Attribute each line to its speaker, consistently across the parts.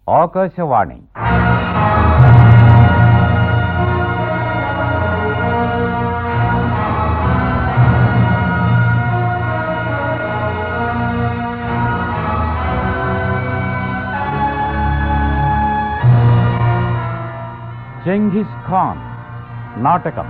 Speaker 1: ఆకాశవాణి జంఘిస్ ఖాన్ నాటకం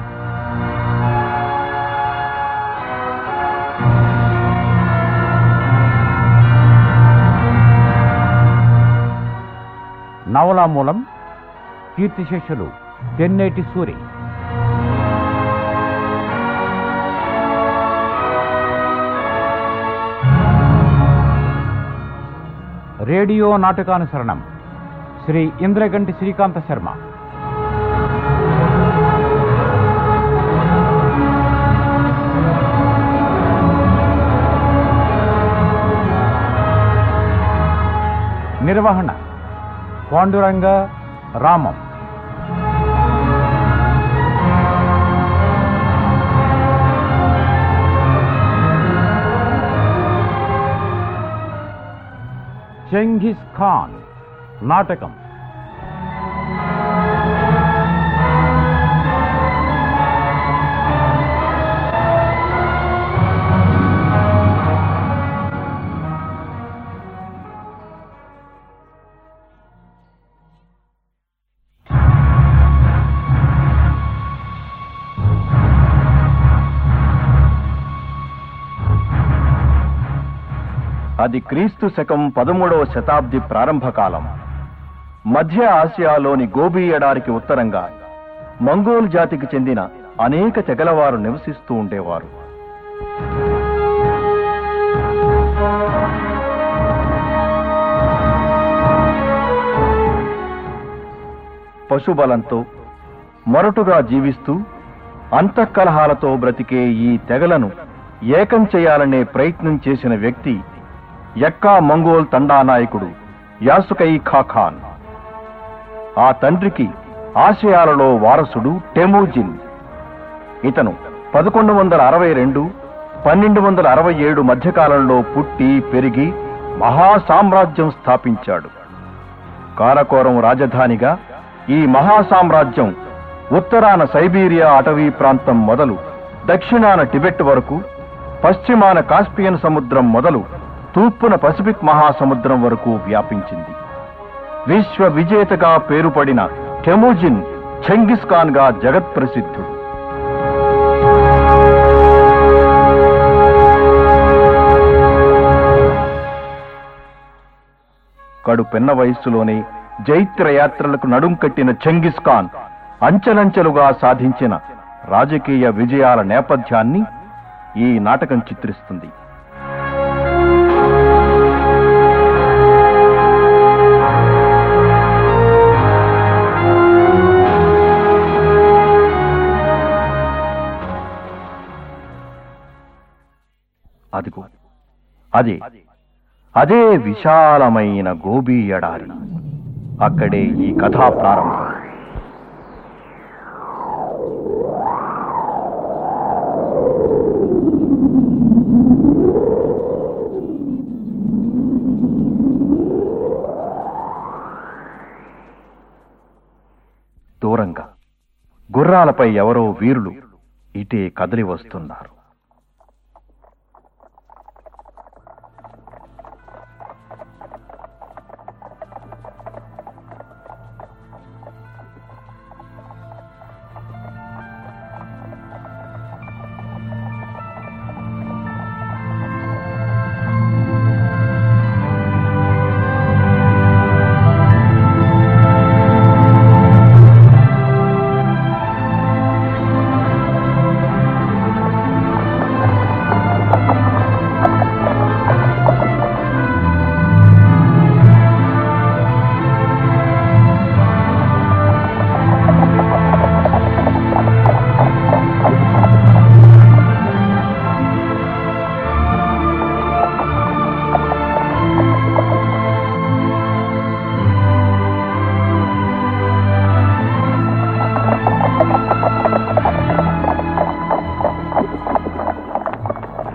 Speaker 1: నవలా మూలం కీర్తిశేషులు తెన్నేటి సూరి రేడియో నాటకానుసరణం శ్రీ ఇంద్రగంటి శ్రీకాంత శర్మ నిర్వహణ పాండురంగ రామం చెంఘిస్ ఖాన్ నాటకం
Speaker 2: అది క్రీస్తు శకం పదమూడవ శతాబ్ది ప్రారంభ కాలం మధ్య ఆసియాలోని గోబీ ఎడారికి ఉత్తరంగా మంగోల్ జాతికి చెందిన అనేక తెగలవారు నివసిస్తూ ఉండేవారు పశుబలంతో మొరటుగా జీవిస్తూ అంతఃకలహాలతో బ్రతికే ఈ తెగలను ఏకం చేయాలనే ప్రయత్నం చేసిన వ్యక్తి యక్కా మంగోల్ తండా నాయకుడు యాసుకై ఖాఖాన్ ఆ తండ్రికి ఆశయాలలో వారసుడు టెమూజిన్ ఇతను పదకొండు వందల అరవై రెండు పన్నెండు వందల అరవై ఏడు మధ్యకాలంలో పుట్టి పెరిగి మహా సామ్రాజ్యం స్థాపించాడు కారకోరం రాజధానిగా ఈ మహా సామ్రాజ్యం ఉత్తరాన సైబీరియా అటవీ ప్రాంతం మొదలు దక్షిణాన టిబెట్ వరకు పశ్చిమాన కాస్పియన్ సముద్రం మొదలు తూర్పున పసిఫిక్ మహాసముద్రం వరకు వ్యాపించింది విశ్వ విజేతగా పేరుపడిన టెమూజిన్ ఛంగిస్ ఖాన్ గా జగత్ ప్రసిద్ధుడు కడు పెన్న వయస్సులోనే జైత్ర యాత్రలకు నడుం కట్టిన ఛంగిస్ ఖాన్ అంచెలంచెలుగా సాధించిన రాజకీయ విజయాల నేపథ్యాన్ని ఈ నాటకం చిత్రిస్తుంది అదిగో అదే అదే విశాలమైన గోబీ ఎడారి అక్కడే ఈ కథా ప్రారంభం దూరంగా గుర్రాలపై ఎవరో వీరులు ఇటే కదిలి వస్తున్నారు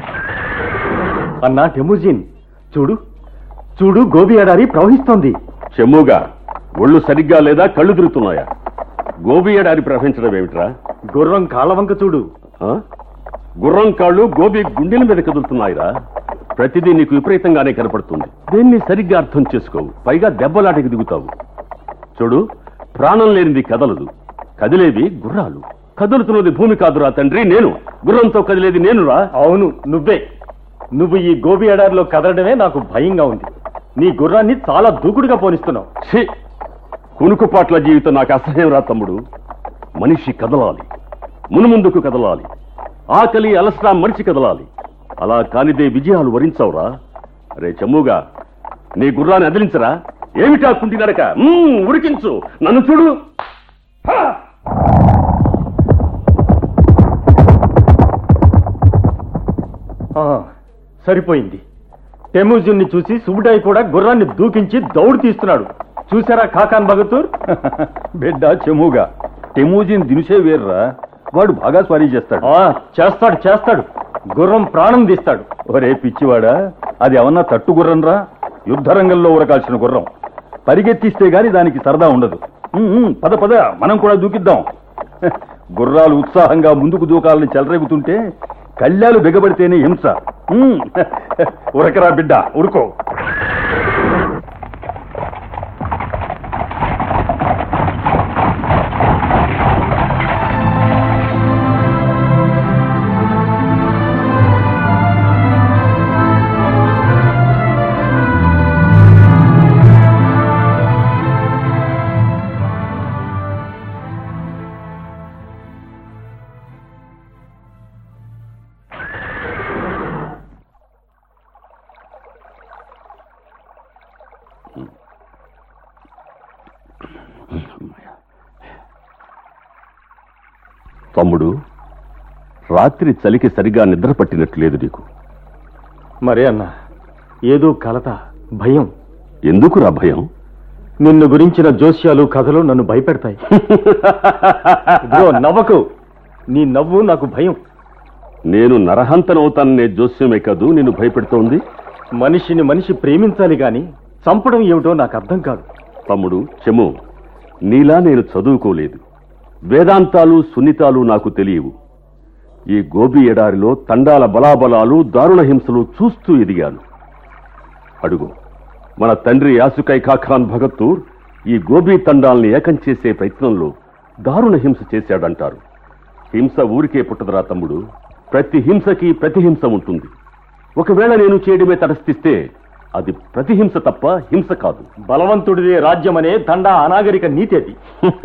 Speaker 3: అన్నా టెముజిన్ చూడు చూడు గోబి ఎడారి ప్రవహిస్తోంది చెమ్ముగా ఒళ్ళు సరిగ్గా లేదా కళ్ళు తిరుగుతున్నాయా గోబియడారి ప్రవహించడం ఏమిట్రా
Speaker 2: గుర్రం కాళ్ళవంక చూడు
Speaker 3: ఆ? గుర్రం కాళ్ళు గోబి గుండెల మీద కదులుతున్నాయిరా ప్రతిదీ నీకు విపరీతంగానే కనపడుతుంది దేన్ని సరిగ్గా అర్థం చేసుకోవు పైగా దెబ్బలాటకి దిగుతావు చూడు ప్రాణం లేనిది కదలదు కదిలేవి గుర్రాలు కదులుతున్నది భూమి కాదురా తండ్రి నేను గుర్రంతో కదిలేది నేనురా
Speaker 2: అవును నువ్వే నువ్వు ఈ గోబి ఎడారిలో కదలడమే నాకు భయంగా ఉంది నీ గుర్రాన్ని చాలా దూకుడుగా పోనిస్తున్నావు
Speaker 3: ఛీ కునుకుపాట్ల జీవితం నాకు అసహ్యం రా తమ్ముడు మనిషి కదలాలి మునుముందుకు కదలాలి ఆకలి అలసట మనిషి కదలాలి అలా కానిదే విజయాలు వరించవురా అరే చమ్ముగా నీ గుర్రాన్ని అదిలించరా ఏమిటా కుంటి నరక మ్మ్, ఉరికించు నన్ను చూడు హా!
Speaker 2: ఆ, సరిపోయింది టెమూజున్ని చూసి సుబుటాయి కూడా గుర్రాన్ని దూకించి దౌడు తీస్తున్నాడు చూసారా కాకాన్ బగతూర్
Speaker 4: బిడ్డ చెముగా టెమూజిన్ దినుసే వేర్రా వాడు బాగా స్వారీ చేస్తాడు
Speaker 2: ఆ, చేస్తాడు చేస్తాడు గుర్రం ప్రాణం తీస్తాడు
Speaker 4: ఒరే పిచ్చివాడా అది ఏమన్నా తట్టు గుర్రం రా యుద్ధరంగంలో ఉరకాల్సిన గుర్రం పరిగెత్తిస్తే గాని దానికి సరదా ఉండదు ఉమ్, ఉమ్, పద పద మనం కూడా దూకిద్దాం హ, గుర్రాలు ఉత్సాహంగా ముందుకు దూకాలని చెలరేగుతుంటే కళ్యాలు బిగబడితేనే హింస ఉమ్, ఉరకరా బిడ్డ ఉరుకో
Speaker 3: తమ్ముడు రాత్రి చలికి సరిగా నిద్ర పట్టినట్లేదు నీకు
Speaker 2: మరే అన్న ఏదో కలత భయం
Speaker 3: ఎందుకురా భయం
Speaker 2: నిన్ను గురించిన జోస్యాలు కథలు నన్ను భయపెడతాయి ఇదిగో నవ్వకు నీ నవ్వు నాకు భయం
Speaker 3: నేను నరహంతనవుతాననే జోస్యమే కాదు నిన్ను భయపెడుతోంది
Speaker 2: మనిషిని మనిషి ప్రేమించాలి గాని చంపడం ఏమిటో నాకు అర్థం కాదు
Speaker 3: తమ్ముడు చెము నీలా నేను చదువుకోలేదు వేదాంతాలు సున్నితాలు నాకు తెలియవు ఈ గోబి ఎడారిలో తండాల బలాబలాలు దారుణ హింసలు చూస్తూ ఎదిగాను అడుగు మన తండ్రి యాసుకై ఖాఖాన్ భగత్తూర్ ఈ గోబీ తండాల్ని ఏకం చేసే ప్రయత్నంలో దారుణ హింస చేశాడంటారు హింస ఊరికే పుట్టదురా తమ్ముడు ప్రతి హింసకి ప్రతిహింస ఉంటుంది ఒకవేళ నేను చేయడమే తటస్థిస్తే అది ప్రతిహింస తప్ప హింస కాదు
Speaker 2: బలవంతుడిదే రాజ్యమనే తండా అనాగరిక నీతి అది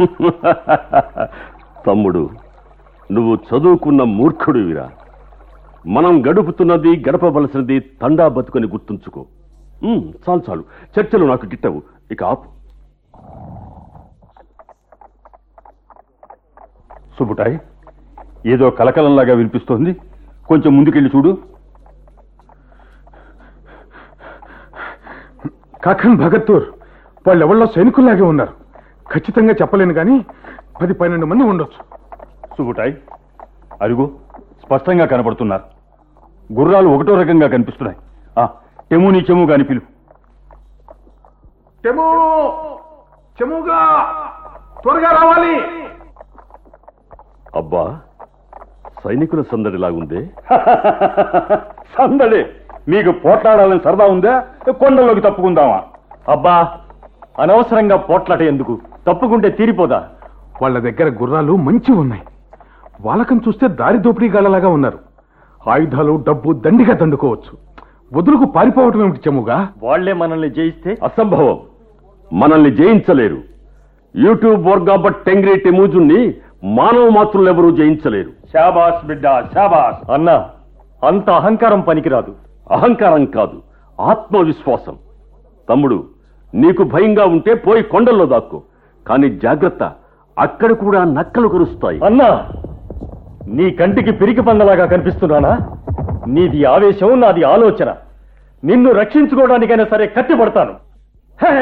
Speaker 3: తమ్ముడు నువ్వు చదువుకున్న మూర్ఖుడివిరా మనం గడుపుతున్నది గడపవలసినది తండా బతుకని గుర్తుంచుకో ఉమ్, చాలు చాలు చర్చలు నాకు గిట్టవు ఇక ఆపు
Speaker 4: సుబుటాయ్ ఏదో కలకలంలాగా వినిపిస్తోంది కొంచెం ముందుకెళ్ళి చూడు
Speaker 5: కాకన్ భగత్తూర్ వాళ్ళెవళ్ళో సైనికుల్లాగే ఉన్నారు ఖచ్చితంగా చెప్పలేను కానీ పది పన్నెండు మంది ఉండొచ్చు
Speaker 4: సుబుటాయ్ అరుగు స్పష్టంగా కనబడుతున్నారు గుర్రాలు ఒకటో రకంగా కనిపిస్తున్నాయి ఆ చెముని చెము కాని పిలు
Speaker 5: చెము చెముగా త్వరగా రావాలి
Speaker 3: అబ్బా సైనికుల సందడిలాగుందే
Speaker 4: సందడి మీకు పోట్లాడాలని సరదా ఉందా కొండల్లోకి తప్పుకుందామా
Speaker 2: అబ్బా అనవసరంగా పోట్లాట ఎందుకు తప్పుకుంటే తీరిపోదా
Speaker 5: వాళ్ళ దగ్గర గుర్రాలు మంచి ఉన్నాయి వాళ్ళకం చూస్తే దారి దోపిడీ గాళ్ళలాగా ఉన్నారు ఆయుధాలు డబ్బు దండిగా దండుకోవచ్చు వదులుకు పారిపోవటం ఏమిటి చెముగా
Speaker 2: వాళ్లే మనల్ని జయిస్తే
Speaker 3: అసంభవం మనల్ని జయించలేరు యూట్యూబ్ వర్గాబట్ టెంగ్రీ టెమూజుని మానవ మాతృలెవరూ జయించలేరు
Speaker 4: శాబాస్ బిడ్డ శాబాస్
Speaker 2: అన్నా అంత అహంకారం పనికిరాదు
Speaker 3: అహంకారం కాదు ఆత్మవిశ్వాసం తమ్ముడు నీకు భయంగా ఉంటే పోయి కొండల్లో దాక్కో కానీ జాగ్రత్త అక్కడ కూడా నక్కలు కరుస్తాయి
Speaker 2: అన్నా నీ కంటికి పిరికి పందలాగా కనిపిస్తున్నానా నీది ఆవేశం నాది ఆలోచన నిన్ను రక్షించుకోవడానికైనా సరే కట్టిపడతాను హే!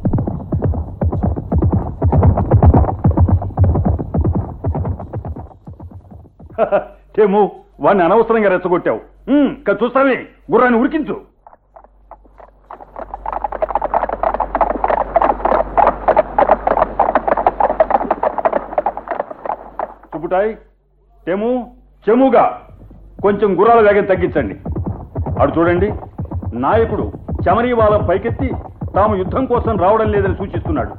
Speaker 4: టేము వాడిని అనవసరంగా రెచ్చగొట్టావు ఉమ్, ఇక చూస్తావే గుర్రాన్ని ఉరికించు సుబుటాయ్ టెము చెముగా కొంచెం గుర్రాల వేగం తగ్గించండి అటు చూడండి నాయకుడు చమరీ వాళ్ళ పైకెత్తి తాము యుద్ధం కోసం రావడం లేదని సూచిస్తున్నాడు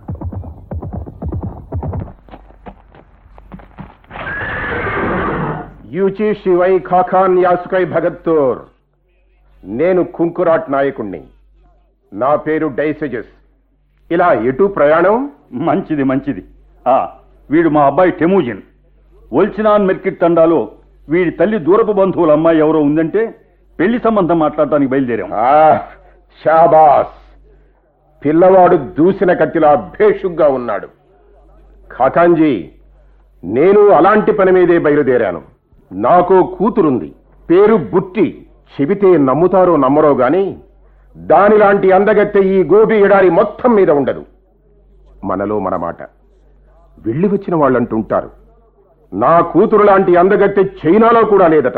Speaker 6: యూచి శివై ఖాఖాన్ యాసుకై భగత్తూర్ నేను కుంకురాట్ నాయకుణ్ణి నా పేరు డైసెజస్ ఇలా ఎటు ప్రయాణం
Speaker 4: మంచిది మంచిది ఆ వీడు మా అబ్బాయి టెమూజిన్ ఒల్చినాన్ మెర్కిట్ తండాలో వీడి తల్లి దూరపు బంధువుల అమ్మాయి ఎవరో ఉందంటే పెళ్లి సంబంధం మాట్లాడటానికి బయలుదేరాం
Speaker 6: ఆ షాబాస్ పిల్లవాడు దూసిన కత్తిలా భేషుగ్గా ఉన్నాడు ఖాఖాంజీ నేను అలాంటి పని మీదే బయలుదేరాను నాకు కూతురుంది పేరు బుట్టి చెబితే నమ్ముతారో నమ్మరో గాని దానిలాంటి అందగత్తె ఈ గోబి ఎడారి మొత్తం మీద ఉండదు మనలో మన మాట వెళ్ళి వచ్చిన వాళ్ళంటుంటారు నా కూతురు లాంటి అందగత్తె చైనాలో కూడా లేదట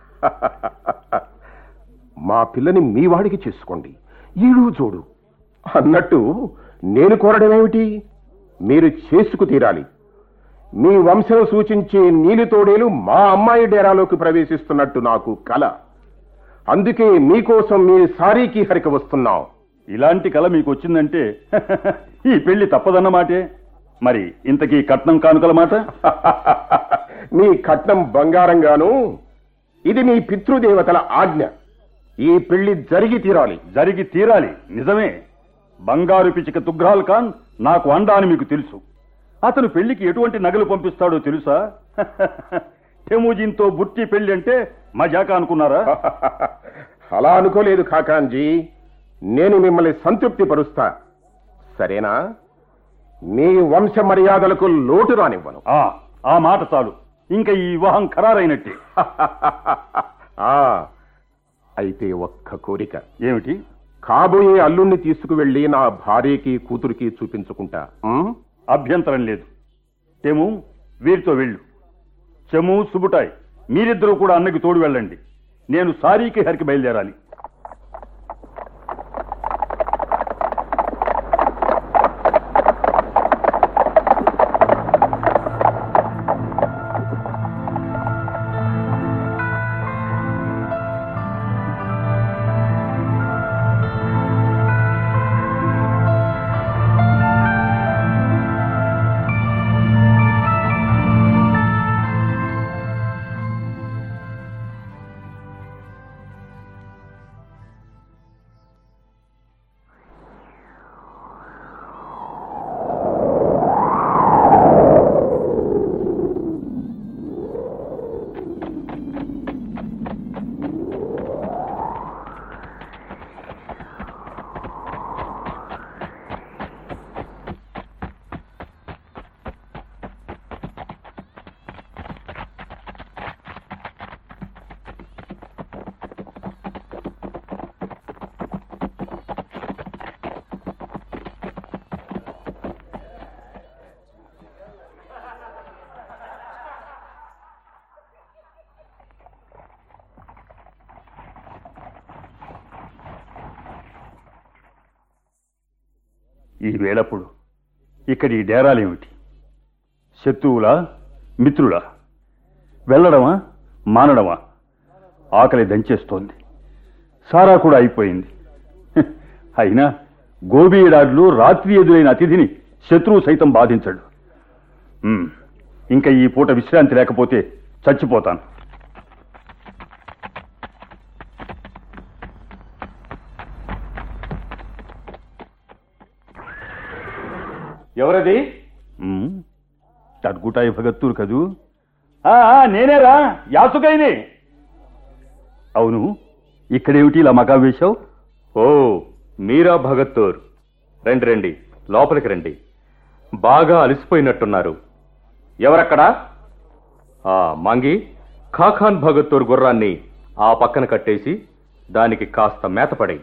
Speaker 6: మా పిల్లని మీ వాడికి చేసుకోండి ఈడు చూడు అన్నట్టు నేను కోరడమేమిటి మీరు చేసుకు తీరాలి మీ వంశం సూచించే నీలితోడేలు మా అమ్మాయి డేరాలోకి ప్రవేశిస్తున్నట్టు నాకు కల అందుకే మీకోసం మీ సారీకి హరిక వస్తున్నాం
Speaker 4: ఇలాంటి కళ మీకు వచ్చిందంటే ఈ పెళ్లి తప్పదన్నమాటే మరి ఇంతకీ కట్నం కానుకల మాట
Speaker 6: మీ కట్నం బంగారంగాను ఇది మీ పితృదేవతల ఆజ్ఞ ఈ పెళ్లి జరిగి తీరాలి
Speaker 4: జరిగి తీరాలి నిజమే బంగారు పిచ్చిక తుగ్రాల్ ఖాన్ నాకు అండా అని మీకు తెలుసు అతను పెళ్లికి ఎటువంటి నగలు పంపిస్తాడో తెలుసా టెమూజిన్తో బుట్టి పెళ్లి అంటే మజాక అనుకున్నారా
Speaker 6: అలా అనుకోలేదు ఖాకాన్జీ నేను మిమ్మల్ని సంతృప్తి పరుస్తా సరేనా మీ వంశ మర్యాదలకు లోటు రానివ్వను
Speaker 4: ఆ ఆ మాట చాలు ఇంకా ఈ వివాహం ఖరారైనట్టే
Speaker 6: ఆ, అయితే ఒక్క కోరిక
Speaker 4: ఏమిటి
Speaker 6: కాబోయే అల్లుణ్ణి తీసుకువెళ్ళి నా భార్యకి కూతురికి చూపించుకుంటా ఉం?
Speaker 4: అభ్యంతరం లేదు టెము వీరితో వెళ్ళు చెము సుబుటాయ్ మీరిద్దరూ కూడా అన్నకి తోడు వెళ్ళండి నేను సారీకి హరికి బయలుదేరాలి ఈ వేళప్పుడు ఇక్కడ ఈ డేరాలేమిటి శత్రువులా మిత్రులా వెళ్ళడమా మానడమా ఆకలి దంచేస్తోంది సారా కూడా అయిపోయింది హ్, అయినా గోబీ ఎడారిలో రాత్రి ఎదురైన అతిథిని శత్రువు సైతం బాధించడు ఉమ్, ఇంకా ఈ పూట విశ్రాంతి లేకపోతే చచ్చిపోతాను
Speaker 1: ఎవరది
Speaker 4: ఉమ్, తడ్గుటాయి భగత్తూరు కదూ ఆ, ఆ, నేనేరా యాసుకైని అవును ఇక్కడేమిటి ఇలా మకా వేశావు
Speaker 7: ఓ మీరా భగత్తూర్ రండి రండి లోపలికి రండి బాగా అలసిపోయినట్టున్నారు ఎవరక్కడా ఆ మంగి ఖాఖాన్ భగత్తూర్ గుర్రాన్ని ఆ పక్కన కట్టేసి దానికి కాస్త మేతపడి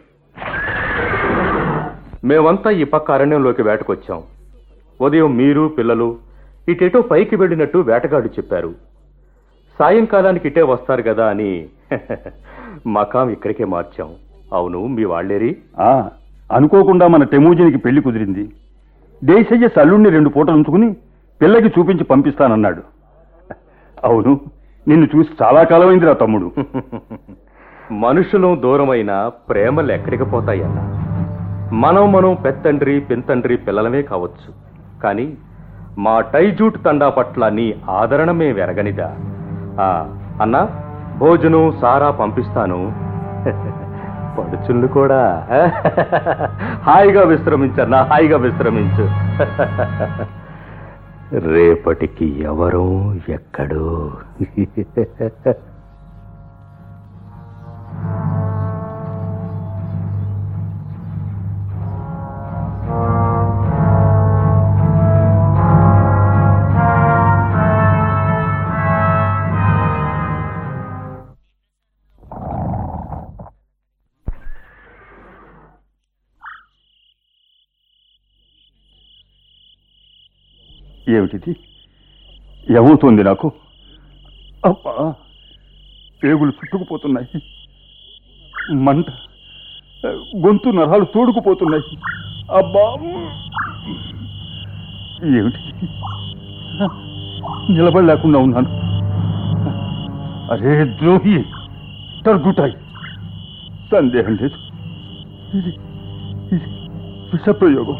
Speaker 7: మేమంతా ఈ పక్క అరణ్యంలోకి వేటకొచ్చాం ఉదయం మీరు పిల్లలు ఇటేటో పైకి వెళ్ళినట్టు వేటగాడు చెప్పారు సాయంకాలానికి ఇటే వస్తారు కదా అని మకాం ఇక్కడికే మార్చాం అవును మీ వాళ్ళేరి
Speaker 4: ఆ, అనుకోకుండా మన టెమూజినికి పెళ్లి కుదిరింది దేశయ్య సల్లుణ్ణి రెండు పూటలు ఉంచుకుని పిల్లకి చూపించి పంపిస్తానన్నాడు అవును నిన్ను చూసి చాలా కాలమైందిరా తమ్ముడు
Speaker 7: మనుషులు దూరమైన ప్రేమలు ఎక్కడికి పోతాయన్న మనం మనం పెత్తండ్రి పింతండ్రి పిల్లలమే కావచ్చు కానీ మా టైజూట్ తండా పట్ల నీ ఆదరణ మే వెరగనిదా ఆ, అన్నా భోజనం సారా పంపిస్తాను పడుచుళ్ళు కూడా హాయిగా విశ్రమించన్నా హాయిగా విశ్రమించు రేపటికి ఎవరో ఎక్కడో
Speaker 4: ఏమిటిది ఏమవుతోంది నాకు అబ్బా పేగులు చుట్టుకుపోతున్నాయి మంట గొంతు నరాలు తోడుకుపోతున్నాయి అబ్బా ఏమిటి నిలబడలేకుండా ఉన్నాను అరే ద్రోహి తరుగుతాయి సందేహం లేదు ఇది ఇది విషప్రయోగం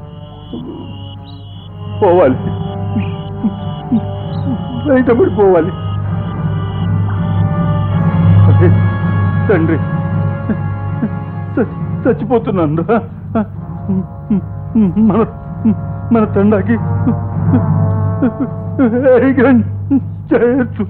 Speaker 4: పోవాలి బయటపడిపోవాలి అదే తండ్రి చ- చచ్చిపోతున్నాను రా. మన మన తండాకి వేగం చేయొచ్చు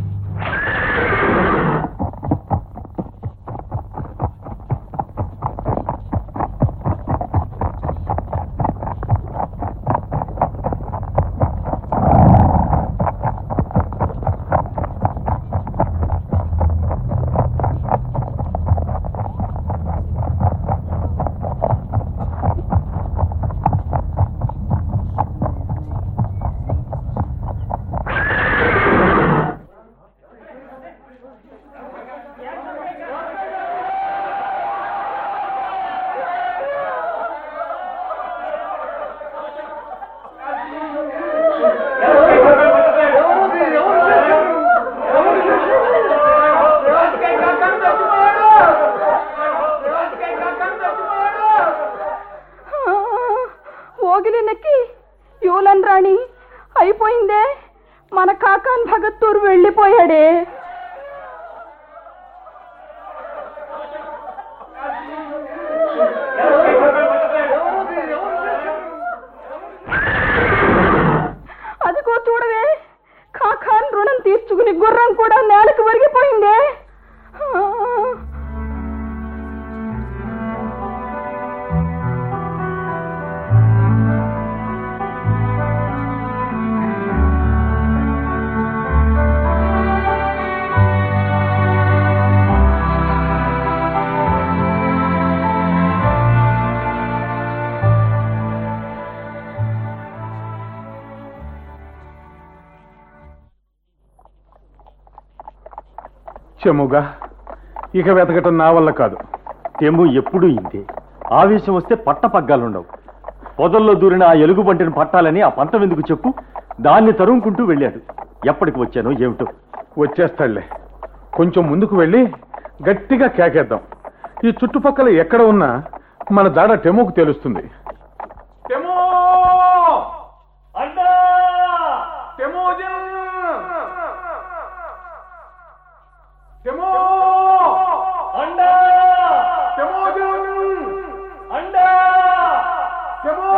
Speaker 8: ఓగిలి నెక్కి యూలన్ రాణి అయిపోయిందే మన కాకాన్ భగత్తూరు వెళ్ళిపోయాడే అదిగో చూడవే కాకాన్ రుణం తీర్చుకుని గుర్రం కూడా నేలకు వరిగిపోయిందే ఆ.
Speaker 5: చెముగా ఇక వెతకటం నా వల్ల కాదు
Speaker 2: తెమ్ము ఎప్పుడూ ఇంతే ఆవేశం వస్తే పట్ట పగ్గాలుండవు పొదల్లో దూరిన ఆ ఎలుగు పంటను పట్టాలని ఆ పంతం ఎందుకు చెప్పు దాన్ని తరుముకుంటూ వెళ్ళాడు ఎప్పటికి వచ్చానో ఏమిటో
Speaker 5: వచ్చేస్తాడులే కొంచెం ముందుకు వెళ్ళి గట్టిగా కేకేద్దాం ఈ చుట్టుపక్కల ఎక్కడ ఉన్నా మన దాడ టెమోకు తెలుస్తుంది టెమో టెమోజన్! టెమో! టెమోజన్! టెమో!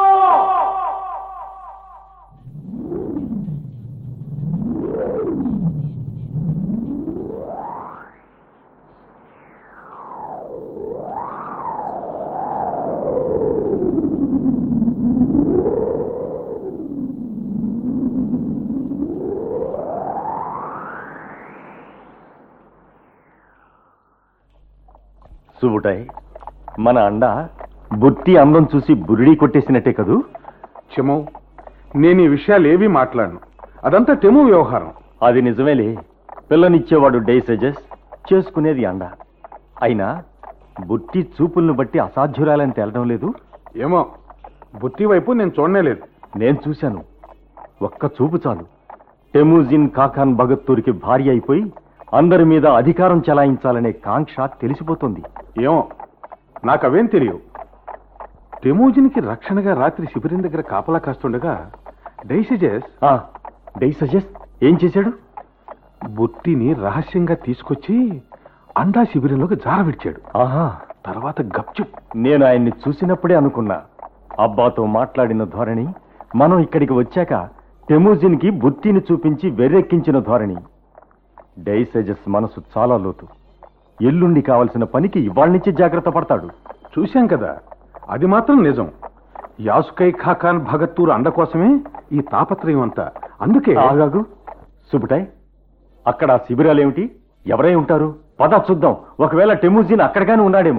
Speaker 2: సుబుటాయ్ మన అండ బుట్టి అందం చూసి బురిడి కొట్టేసినట్టే కదూ
Speaker 5: చెమో నేను ఈ విషయాలు ఏవీ మాట్లాడను అదంతా టెమో వ్యవహారం
Speaker 2: అది నిజమేలే పిల్లనిచ్చేవాడు డైసెజెస్ చేసుకునేది అండ అయినా బుట్టి చూపులను బట్టి అసాధ్యురాలని తేలడం లేదు
Speaker 5: ఏమో బుట్టి వైపు నేను చూడనే లేదు
Speaker 2: నేను చూశాను ఒక్క చూపు చాలు టెమూజిన్ కాకాన్ భగత్తూర్కి భార్య అయిపోయి అందరి మీద అధికారం చెలాయించాలనే కాంక్ష తెలిసిపోతుంది
Speaker 5: ఏమో నాకు అవేం తెలియవు టెమోజిన్కి రక్షణగా రాత్రి శిబిరం దగ్గర కాపలా కాస్తుండగా డైసిజెస్
Speaker 2: ఆ, డైసజెస్ ఏం చేశాడు
Speaker 5: బుట్టిని రహస్యంగా తీసుకొచ్చి అండా శిబిరంలోకి జార విడిచాడు
Speaker 2: ఆహా
Speaker 5: తర్వాత గప్చుప్
Speaker 2: నేను ఆయన్ని చూసినప్పుడే అనుకున్నా అబ్బాతో మాట్లాడిన ధోరణి మనం ఇక్కడికి వచ్చాక టెమూజిన్కి బుత్తిని చూపించి వెర్రెక్కించిన ధోరణి డైసజస్ మనసు చాలా లోతు ఎల్లుండి కావలసిన పనికి ఇవాళ నుంచి జాగ్రత్త పడతాడు
Speaker 5: చూశాం కదా అది మాత్రం నిజం యాసుకై ఖాకాన్ భగత్తూరు అండ కోసమే ఈ తాపత్రయం అంతా అందుకే
Speaker 2: ఆగాగు సుబుటాయ్ అక్కడ ఆ శిబిరాలేమిటి ఎవరై ఉంటారు పద చూద్దాం ఒకవేళ టెమూజిన్ అక్కడగానే ఉన్నాడేమో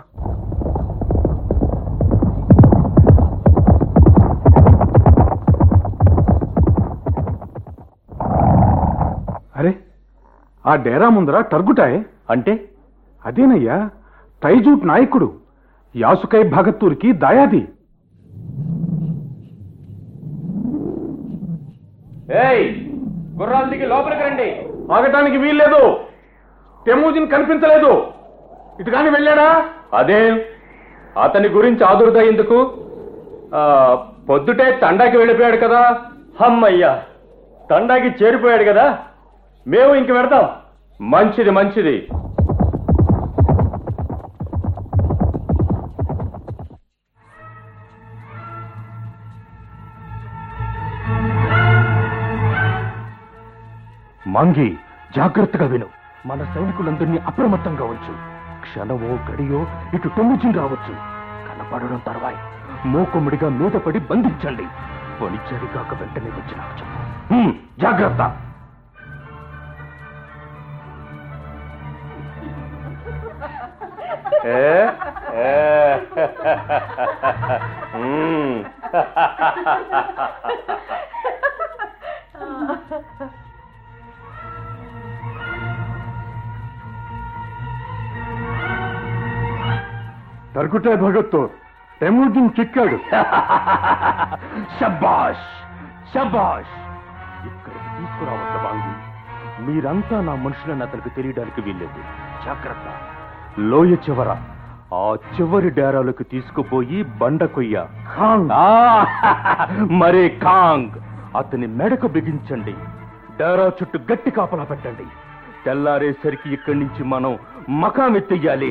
Speaker 5: అరే ఆ డేరా ముందర టర్గుటాయ్
Speaker 2: అంటే
Speaker 5: అదేనయ్యా టైజూట్ నాయకుడు యాసుకై భగత్తూర్కి దాయాది
Speaker 7: ఏయ్ గుర్రాల దిగి లోపలికి రండి
Speaker 5: ఆగటానికి వీల్లేదు టెమూజిన్ కనిపించలేదు ఇటు కానీ వెళ్ళాడా
Speaker 7: అదే అతని గురించి ఆదుర్దా ఎందుకు ఆ, పొద్దుటే తండాకి వెళ్ళిపోయాడు కదా
Speaker 2: హమ్మయ్యా తండాకి చేరిపోయాడు కదా మేము ఇంక పెడతాం
Speaker 7: మంచిది మంచిది
Speaker 2: మంగి జాగ్రత్తగా విను మన సైనికులందరినీ అప్రమత్తంగా ఉంచు క్షణమో గడియో ఇటు టెమ్ముజిన్ రావచ్చు కనపడడం తర్వాయి మూకుమ్మడిగా మీద పడి బంధించండి పొనిచ్చాడు కాక వెంటనే వచ్చి నాకు చెప్పు హ్మ్, జాగ్రత్త
Speaker 7: ఏ? ఏ? మ్మ్.
Speaker 2: దొరుకుతే భగత్తు టెముజిన్ చిక్కాడు శబాష్ శబాష్ ఇక్కడికి తీసుకురావద్ద బాంగి మీరంతా నా మనుషులని అతనికి తెలియడానికి వీల్లేదు జాగ్రత్త లోయ చివర ఆ చివరి డేరాలకు తీసుకుపోయి బండ కొయ్య ఆ, మరే కాంగ్ అతని మెడకు బిగించండి డేరా చుట్టూ గట్టి కాపలా పెట్టండి తెల్లారేసరికి ఇక్కడి నుంచి మనం మకాం ఎత్తెయ్యాలి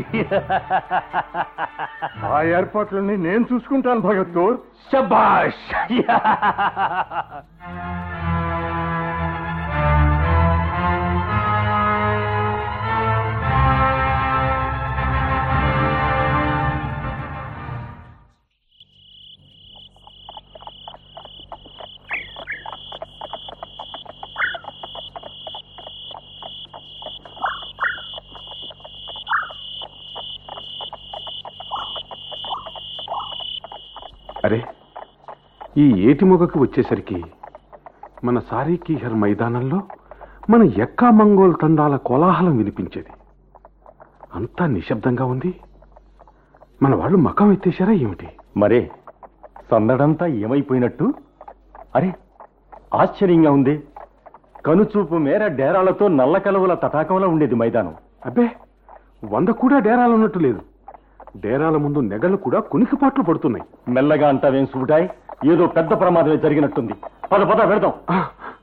Speaker 9: ఆ ఏర్పాట్లన్నీ నేను చూసుకుంటాను భగత్తూర్
Speaker 2: శబాష్
Speaker 5: అరే ఈ ఏటి మొగకు వచ్చేసరికి మన సారీకీహర్ మైదానంలో మన ఎక్కా మంగోల్ తండాల కోలాహలం వినిపించేది అంతా నిశ్శబ్దంగా ఉంది మన వాళ్ళు మకం ఎత్తేశారా ఏమిటి
Speaker 2: మరే సందడంతా ఏమైపోయినట్టు అరే ఆశ్చర్యంగా ఉంది కనుచూపు మేర డేరాలతో నల్ల కలవుల తటాకంలా ఉండేది మైదానం
Speaker 5: అబ్బే వంద కూడా డేరాలు ఉన్నట్టు లేదు డేరాల ముందు నెగలు కూడా కునికిపాట్లు పడుతున్నాయి
Speaker 2: మెల్లగా అంటావేం సుబుటాయ్ ఏదో పెద్ద ప్రమాదమే జరిగినట్టుంది పద పద పెడదాం
Speaker 5: ఆ,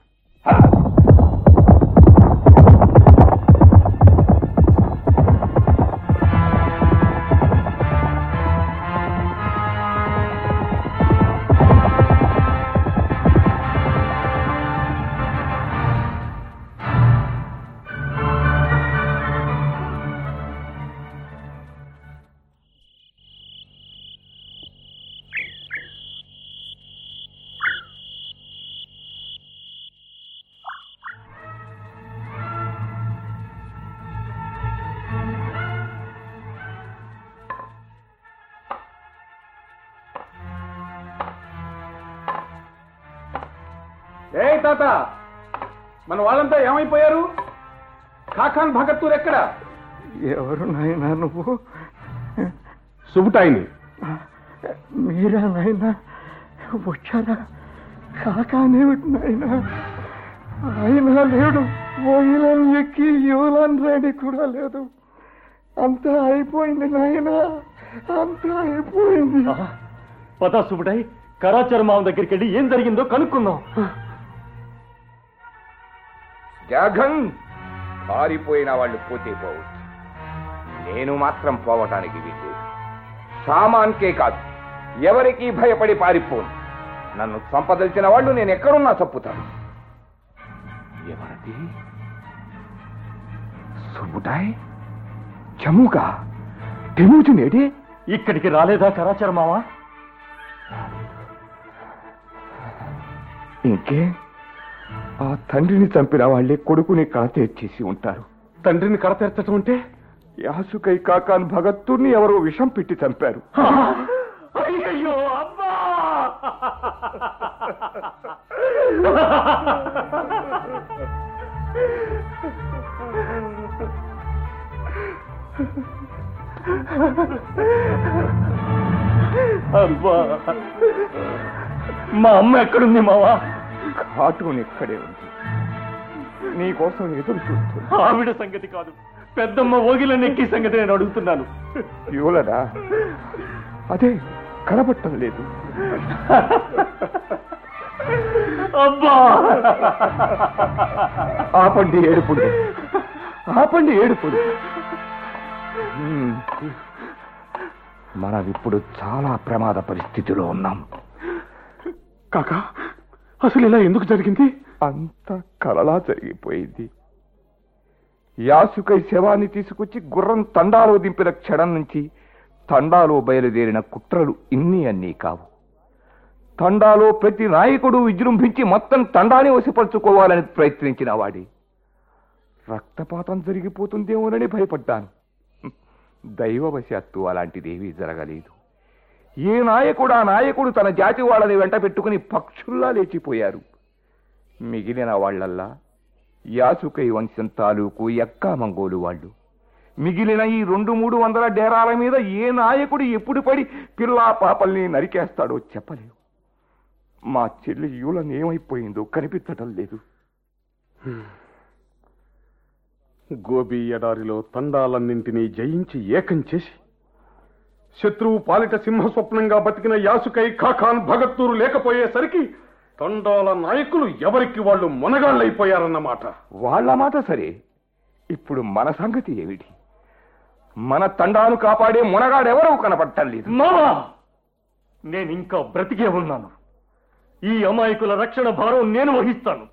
Speaker 5: ఏయ్ తాత మన వాళ్ళంతా ఏమైపోయారు ఖాఖాన్ భగత్తూర్ ఎక్కడ
Speaker 9: ఎవరు నాయనా నువ్వు
Speaker 5: సుబుటాయిని
Speaker 9: మీరా నాయనా వచ్చారా కాకానేమిటి నాయనా ఆయన లేడు ఓయిలను ఎక్కి యువలాన్ రెడీ కూడా లేదు అంతా అయిపోయింది నాయన అంతా అయిపోయింది
Speaker 7: పదా సుబుటాయ్ కరాచర్ మామ దగ్గరికి వెళ్ళి ఏం జరిగిందో కనుక్కుందాం
Speaker 10: జగన్ పారిపోయిన వాళ్ళు పోతే పోవచ్చు నేను మాత్రం పోవటానికి వీలు సామాన్కే కాదు ఎవరికి భయపడి పారిపోను నన్ను సంపదలిచిన వాళ్ళు నేను ఎక్కడున్నా చప్పుతాను ఎవరది సుబ్బుటాయ్ చముగా తెముచునేటి
Speaker 7: ఇక్కడికి రాలేదా కరాచర్ మామ
Speaker 10: ఇంకే ఆ తండ్రిని చంపిన వాళ్ళే కొడుకుని కళ తెచ్చేసి ఉంటారు
Speaker 5: తండ్రిని కడతెరచటం అంటే
Speaker 10: యాసుకై కాకాన్ భగత్తుర్ని ఎవరో విషం పెట్టి చంపారు
Speaker 7: అయ్యయ్యో అబ్బా అబ్బా మా అమ్మ ఎక్కడుంది మావా
Speaker 10: కార్టూన్ ఇక్కడే ఉంది నీకోసం ఎదురు చూస్తుంది
Speaker 7: ఆవిడ సంగతి కాదు పెద్దమ్మ ఓగిల నెక్కి సంగతి నేను అడుగుతున్నాను
Speaker 10: యువలదా అదే కనబట్టం లేదు
Speaker 7: అబ్బా
Speaker 10: ఆపండి ఏడుపుడు ఆపండి ఏడుపుడు హ్మ్. మనం ఇప్పుడు చాలా ప్రమాద పరిస్థితిలో ఉన్నాం
Speaker 5: కాకా అసలు ఇలా ఎందుకు జరిగింది
Speaker 10: అంత కలలా జరిగిపోయింది యాసుకై శవాన్ని తీసుకొచ్చి గుర్రం తండాలో దింపిన క్షణం నుంచి తండాలో బయలుదేరిన కుట్రలు ఇన్ని అన్నీ కావు తండాలో ప్రతి నాయకుడు విజృంభించి మొత్తం తండాని వశపరుచుకోవాలని ప్రయత్నించిన వాడి రక్తపాతం జరిగిపోతుందేమోనని భయపడ్డాను హ్మ్. దైవవశాత్తు అలాంటిదేమీ జరగలేదు ఏ నాయకుడు ఆ నాయకుడు తన జాతి వాళ్ళని వెంట పెట్టుకుని పక్షుల్లా లేచిపోయారు మిగిలిన వాళ్ళల్లా యాసుకై వంశం తాలూకు ఎక్కా మంగోలు వాళ్ళు మిగిలిన ఈ రెండు మూడు వందల డేరాల మీద ఏ నాయకుడు ఎప్పుడు పడి పిల్లా పాపల్ని నరికేస్తాడో చెప్పలేవు మా చెల్లి యూలను ఏమైపోయిందో కనిపించటం లేదు
Speaker 5: గోబీ ఎడారిలో తండాలన్నింటినీ జయించి ఏకం చేసి శత్రువు పాలిట సింహ స్వప్నంగా బతికిన యాసుకై ఖాఖాన్ భగత్తూరు లేకపోయేసరికి తండాల నాయకులు ఎవరికి వాళ్ళు మొనగాళ్ళైపోయారన్నమాట
Speaker 10: వాళ్ళ మాట సరే ఇప్పుడు మన సంగతి ఏమిటి మన తండాను కాపాడే మునగాడెవరూ కనపడటం లేదు
Speaker 7: మామా నేను ఇంకా బ్రతికే ఉన్నాను ఈ అమాయకుల రక్షణ భారం నేను వహిస్తాను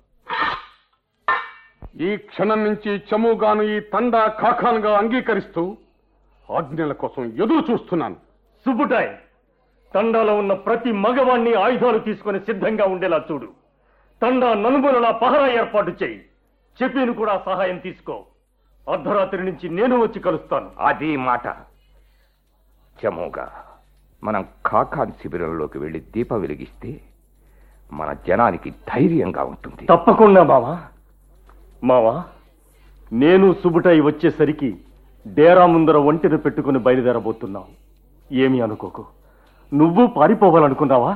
Speaker 5: ఈ క్షణం నుంచి చముగాను ఈ తండా ఖాఖాన్గా అంగీకరిస్తూ ఆజ్ఞల కోసం ఎదురు చూస్తున్నాను
Speaker 7: సుబ్బుటాయ్ తండాలో ఉన్న ప్రతి మగవాణ్ణి ఆయుధాలు తీసుకుని సిద్ధంగా ఉండేలా చూడు తండా నలుమూలలా పహరా ఏర్పాటు చేయి చెప్పిను కూడా సహాయం తీసుకో అర్ధరాత్రి నుంచి నేను వచ్చి కలుస్తాను
Speaker 10: అది మాట చమోగా మనం కాకాన్ శిబిరంలోకి వెళ్లి దీపం వెలిగిస్తే మన జనానికి ధైర్యంగా ఉంటుంది
Speaker 7: తప్పకుండా మావా మావా నేను సుబుటాయి వచ్చేసరికి డేరా ముందర ఒంటిని పెట్టుకుని బయలుదేరబోతున్నావు ఏమి అనుకోకు నువ్వు పారిపోవాలనుకున్నావా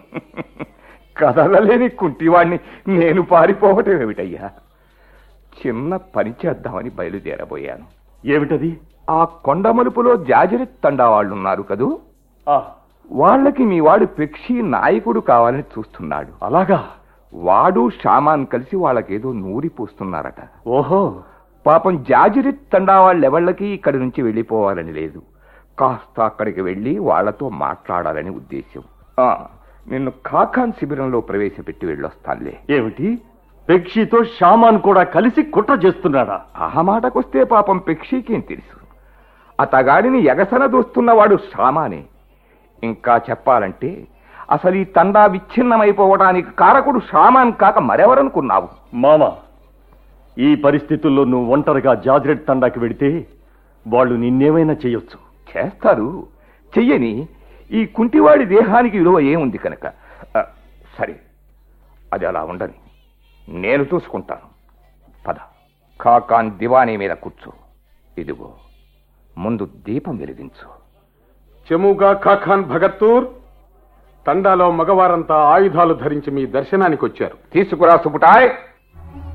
Speaker 10: కదలలేని కుంటివాణ్ణి నేను పారిపోవటం ఏమిటయ్యా చిన్న పని చేద్దామని బయలుదేరబోయాను
Speaker 7: ఏమిటది
Speaker 10: ఆ కొండ మలుపులో జాజరి తండా వాళ్ళున్నారు కదూ
Speaker 7: ఆ
Speaker 10: వాళ్ళకి మీ వాడు పెక్షి నాయకుడు కావాలని చూస్తున్నాడు
Speaker 7: అలాగా
Speaker 10: వాడు షామాన్ కలిసి వాళ్ళకేదో నూరి పూస్తున్నారట
Speaker 7: ఓహో
Speaker 10: పాపం జాజిరి తండా వాళ్ళెవళ్ళకి ఇక్కడి నుంచి వెళ్ళిపోవాలని లేదు కాస్త అక్కడికి వెళ్ళి వాళ్ళతో మాట్లాడాలని ఉద్దేశం ఆ, నిన్ను కాకాన్ శిబిరంలో ప్రవేశపెట్టి వెళ్ళొస్తానులే
Speaker 7: ఏమిటి పెక్షితో షామాన్ కూడా కలిసి కుట్ర చేస్తున్నాడా
Speaker 10: ఆ మాటకొస్తే పాపం పెక్షికేం తెలుసు అతగాడిని ఎగసన దోస్తున్నవాడు షామానే ఇంకా చెప్పాలంటే అసలు ఈ తండా విచ్ఛిన్నమైపోవడానికి కారకుడు షామాన్ కాక మరెవరనుకున్నావు
Speaker 7: మామ ఈ పరిస్థితుల్లో నువ్వు ఒంటరిగా జాజిరెడ్ తండాకి వెడితే వాళ్ళు నిన్నేమైనా చేయొచ్చు
Speaker 10: చేస్తారు చెయ్యని ఈ కుంటివాడి దేహానికి విలువ ఏముంది కనుక ఆ, సరే అది అలా ఉండని నేను చూసుకుంటాను పద కాకాన్ దివానీ మీద కూర్చో ఇదిగో ముందు దీపం వెలిగించు
Speaker 5: చెముగా ఖాఖాన్ భగత్తూర్ తండాలో మగవారంతా ఆయుధాలు ధరించి మీ దర్శనానికి వచ్చారు
Speaker 10: తీసుకురా సుపుటాయ్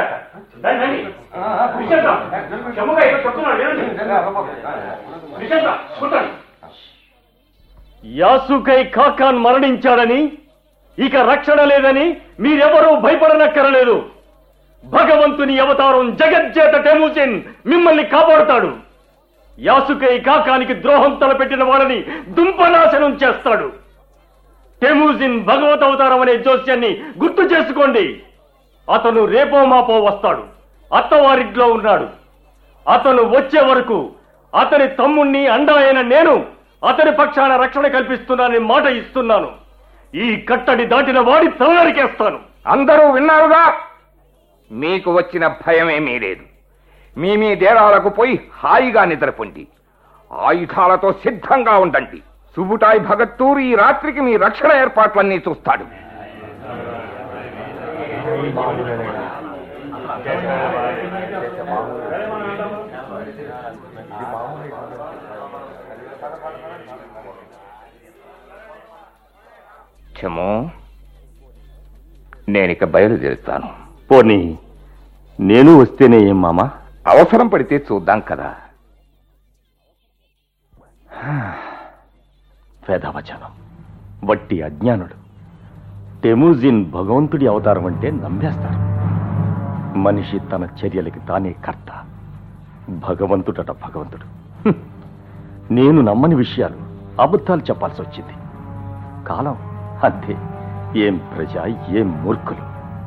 Speaker 7: యాసుకై ఖాకాన్ మరణించాడని ఇక రక్షణ లేదని మీరెవరూ భయపడనక్కరలేదు భగవంతుని అవతారం జగజ్జేత టెమూసిన్ మిమ్మల్ని కాపాడుతాడు యాసుకై కాకానికి ద్రోహం తలపెట్టిన వాళ్ళని దుంపనాశనం చేస్తాడు టెమూజిన్ భగవత్ అవతారం అనే జోస్యాన్ని గుర్తు చేసుకోండి అతను రేపో మాపో వస్తాడు అత్తవారింట్లో ఉన్నాడు అతను వచ్చే వరకు అతని తమ్ముణ్ణి అండా అయిన నేను అతని పక్షాన రక్షణ కల్పిస్తున్నానని మాట ఇస్తున్నాను ఈ కట్టడి దాటిన వాడి తలనరికేస్తాను
Speaker 10: అందరూ విన్నారుగా మీకు వచ్చిన భయమేమీ లేదు మీ మీ దేరాలకు పోయి హాయిగా నిద్రపోండి ఆయుధాలతో సిద్ధంగా ఉండండి సుబుటాయ్ భగత్తూరు ఈ రాత్రికి మీ రక్షణ ఏర్పాట్లన్నీ చూస్తాడు క్షమో నేనిక బయలుదేరుతాను
Speaker 7: పోనీ నేను వస్తేనే ఏం మామా
Speaker 10: అవసరం పడితే చూద్దాం కదా
Speaker 7: వేదవచనం వట్టి అజ్ఞానుడు టెమూజిన్ భగవంతుడి అవతారం అంటే నమ్మేస్తారు మనిషి తన చర్యలకి తానే కర్త భగవంతుడట భగవంతుడు హ్మ్. నేను నమ్మని విషయాలు అబద్ధాలు చెప్పాల్సి వచ్చింది కాలం అంతే ఏం ప్రజ ఏం మూర్ఖులు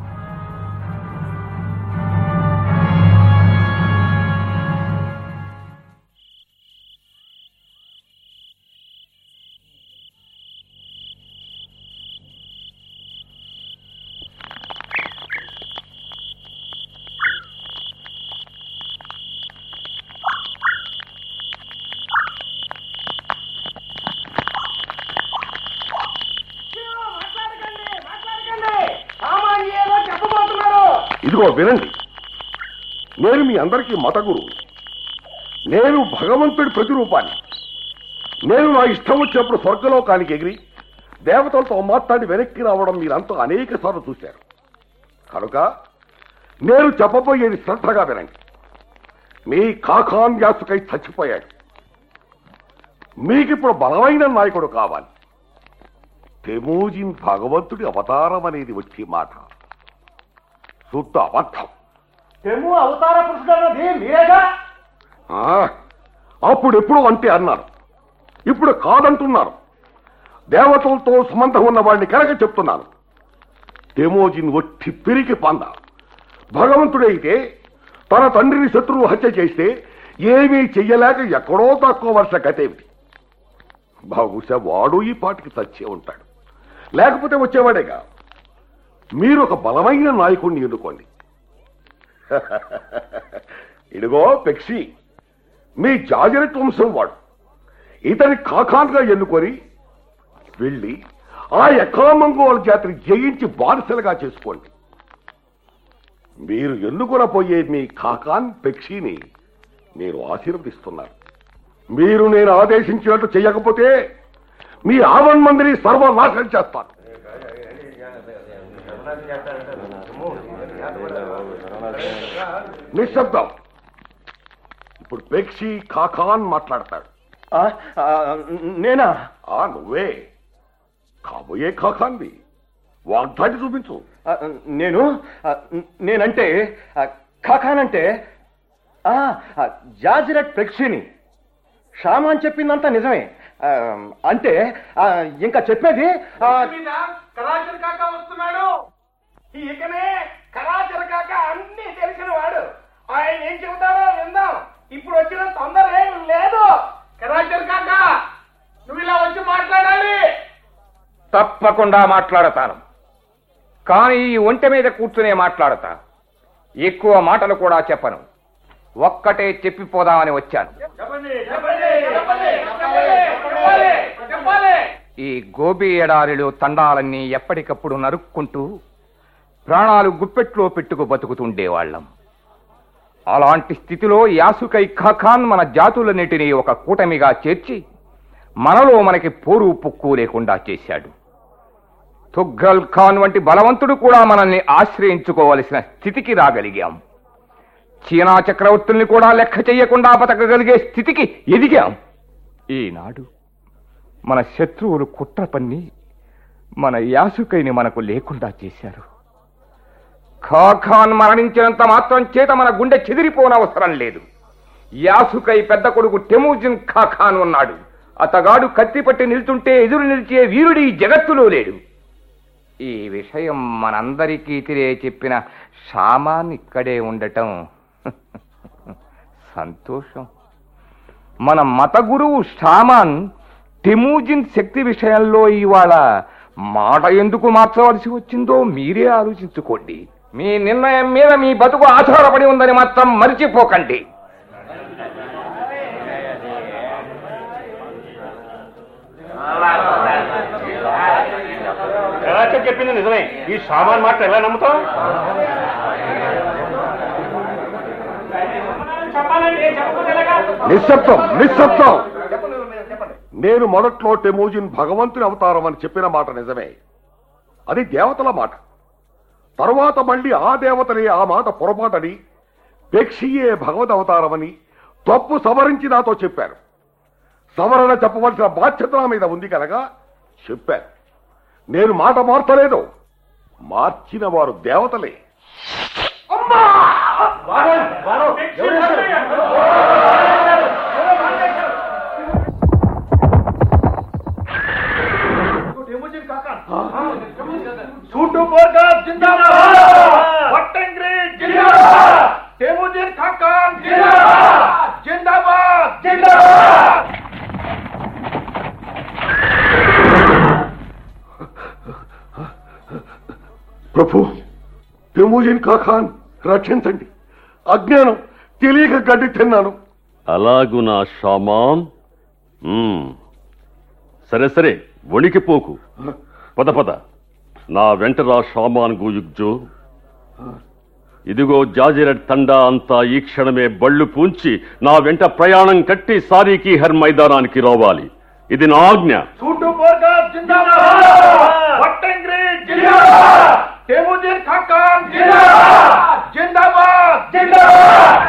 Speaker 6: ఇదిగో వినండి నేను మీ అందరికీ మత గురువు నేను భగవంతుడి ప్రతిరూపాన్ని నేను నా ఇష్టం వచ్చినప్పుడు స్వర్గలోకానికి ఎగిరి దేవతలతో మాట్లాడి వెనక్కి రావడం మీరంతా అనేక సార్లు చూశారు కనుక నేను చెప్పబోయేది శ్రద్ధగా వినండి మీ కాకాన్ యాసుకై చచ్చిపోయాడు మీకిప్పుడు బలమైన నాయకుడు కావాలి తెమోజిన్ భగవంతుడి అవతారం అనేది వచ్చే మాట శుద్ధ అబద్ధం
Speaker 1: అవతార పురుషుడు మీరేగా
Speaker 6: ఆ, అప్పుడెప్పుడు అంటే అన్నారు ఇప్పుడు కాదంటున్నారు దేవతలతో సంబంధం ఉన్న వాడిని కనుక చెప్తున్నాను తెమోజిన్ ఒట్టి పిరికి పంద భగవంతుడైతే తన తండ్రిని శత్రువు హత్య చేస్తే ఏమీ చెయ్యలేక ఎక్కడో తక్కువవలసిన గతేమిటి బహుశా వాడు ఈ పాటికి చచ్చే ఉంటాడు లేకపోతే వచ్చేవాడేగా మీరు ఒక బలమైన నాయకుడిని ఎన్నుకోండి ఇదిగో పెక్సి మీ జాజరట్ వంశం వాడు ఇతని కాకాన్గా ఎన్నుకొని వెళ్ళి ఆ ఎకామంగోల జాతిని జయించి బానిసలుగా చేసుకోండి మీరు ఎన్నుకొనపోయే మీ కాకాన్ పెక్షిని నేను ఆశీర్వదిస్తున్నాను మీరు నేను ఆదేశించినట్టు చేయకపోతే మీ ఆవన్ మందిని సర్వనాశనం చేస్తాను నిశ్శబ్దం ఇప్పుడు పెక్షి కాకాన్ మాట్లాడతాడు
Speaker 7: నేనా
Speaker 6: ఆ నువ్వే కాబోయే కాకాన్వి వాగ్దాటి చూపించు
Speaker 7: నేను నేనంటే ఖాఖానంటే జాజిరట్ ప్రెక్షిని షామాన్ చెప్పిందంతా నిజమే ఆ, అంటే ఆ, ఇంకా చెప్పేది ఆ,
Speaker 10: కరాచర్ కాక వస్తున్నాడు ఇకనే కరాచర్ కాక అన్ని తెలిసిన వాడు ఆయన ఏం చెబుతాడో విందాం ఇప్పుడు వచ్చిన తొందర ఏం లేదు కరాచర్ కాక నువ్వు ఇలా వచ్చి మాట్లాడాలి తప్పకుండా మాట్లాడతాను కానీ ఈ ఒంటె మీద కూర్చునే మాట్లాడతా ఎక్కువ మాటలు కూడా చెప్పను ఒక్కటే చెప్పిపోదామని వచ్చాను ఈ గోబీ ఎడారిలో తండాలన్నీ ఎప్పటికప్పుడు నరుక్కుంటూ ప్రాణాలు గుప్పెట్లో పెట్టుకు బతుకుతుండేవాళ్లం అలాంటి స్థితిలో యాసుకై ఖాఖాన్ మన జాతులన్నిటినీ ఒక కూటమిగా చేర్చి మనలో మనకి పోరు పుక్కు లేకుండా చేశాడు తుగ్గల్ ఖాన్ వంటి బలవంతుడు కూడా మనల్ని ఆశ్రయించుకోవలసిన స్థితికి రాగలిగాం చీనా చక్రవర్తుల్ని కూడా లెక్క చెయ్యకుండా బతకగలిగే స్థితికి ఎదిగాం ఈనాడు మన శత్రువులు కుట్ర పన్ని మన యాసుకైని మనకు లేకుండా చేశారు ఖాఖాన్ మరణించినంత మాత్రం చేత మన గుండె చెదిరిపోనవసరం లేదు యాసుకై పెద్ద కొడుకు టెమూజిన్ ఖాఖాన్ ఉన్నాడు అతగాడు కత్తిపట్టి నిల్చుంటే ఎదురు నిలిచే వీరుడి ఈ జగత్తులో లేడు ఈ విషయం మనందరికీ తెలియ చెప్పిన షామాన్ ఇక్కడే ఉండటం సంతోషం మన మత గురువు షామాన్ టెమూజిన్ శక్తి విషయంలో ఇవాళ మాట ఎందుకు మార్చవలసి వచ్చిందో మీరే ఆలోచించుకోండి మీ నిర్ణయం మీద మీ బతుకు ఆధారపడి ఉందని మాత్రం మరిచిపోకండి
Speaker 7: చెప్పింది నిజమే ఈ సామాన్ మాట ఎలా నమ్ముతాం
Speaker 6: నిశ్శబ్దం నిశ్శబ్దం నేను మొదట్లో టెమోజిన్ భగవంతుని అవతారం అని చెప్పిన మాట నిజమే అది దేవతల మాట తరువాత మళ్ళీ ఆ దేవతలే ఆ మాట పొరపాటని పెక్షియే భగవద్ అవతారమని తప్పు సవరించి నాతో చెప్పారు సవరణ చెప్పవలసిన బాధ్యత నా మీద ఉంది కనుక చెప్పారు నేను మాట మార్చలేదు మార్చిన వారు దేవతలే
Speaker 1: సూటు పోర్గా జిందాబాద్ వట్టంగ్రీ జిందాబాద్ టెముజిన్ ఖాకాన్ జిందాబాద్ జిందాబాద్ జిందాబాద్
Speaker 6: ప్రభు టెమోజిన్ కాఖాన్ రక్షించండి అజ్ఞానం తెలియక గడ్డి తిన్నాను
Speaker 3: అలాగునా షామాన్ మ్మ్. సరే సరే వణికిపోకు పద పద నా వెంటరా షామాన్ గుయుగ్జో ఇదిగో జాజిరెడ్ తండా అంతా ఈ క్షణమే బళ్ళు పూంచి నా వెంట ప్రయాణం కట్టి సారీకి హర్ మైదానానికి రావాలి ఇది నా ఆజ్ఞ
Speaker 1: సూటు పోర్గా జిందాబాద్ వట్టంగ్రీ జిందాబాద్ టెముజిన్ ఖాకాన్ జిందాబాద్ జిందాబాద్ జిందాబాద్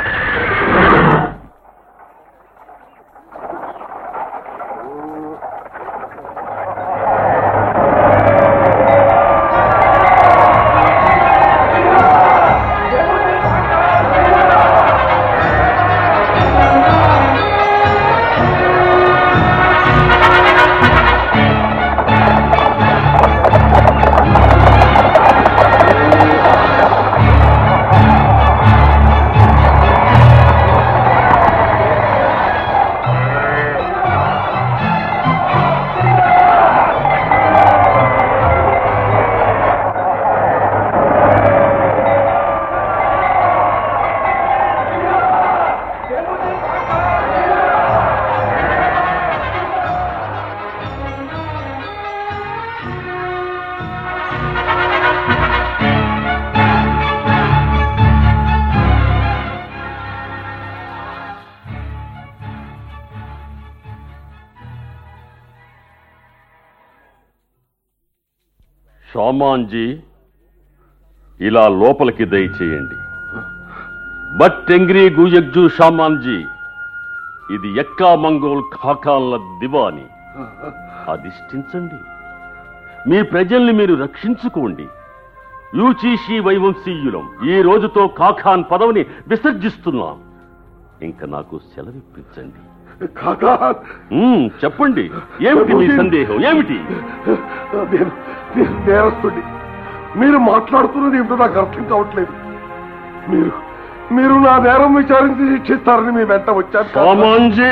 Speaker 3: షామాన్జీ ఇలా లోపలికి దయచేయండి బట్ టెంగ్రీ గుయగ్జు షామాన్జీ ఇది ఎక్కా మంగోల్ ఖాకాన్ల దివాని అధిష్ఠించండి మీ ప్రజల్ని మీరు రక్షించుకోండి యూచీషీ వైవంశీయులం ఈ రోజుతో ఖాఖాన్ పదవిని విసర్జిస్తున్నాం ఇంకా నాకు సెలవిప్పించండి
Speaker 6: ఖాఖాన్
Speaker 3: మ్మ్, చెప్పండి ఏమిటి మీ సందేహం ఏమిటి
Speaker 6: నేను నేను నేరస్తుడి మీరు మాట్లాడుతున్నది ఏమిటో నాకు అర్థం కావట్లేదు మీరు మీరు నా నేరం విచారించి శిక్షిస్తారని మీ వెంట వచ్చాను కాదు.
Speaker 3: సామాన్జీ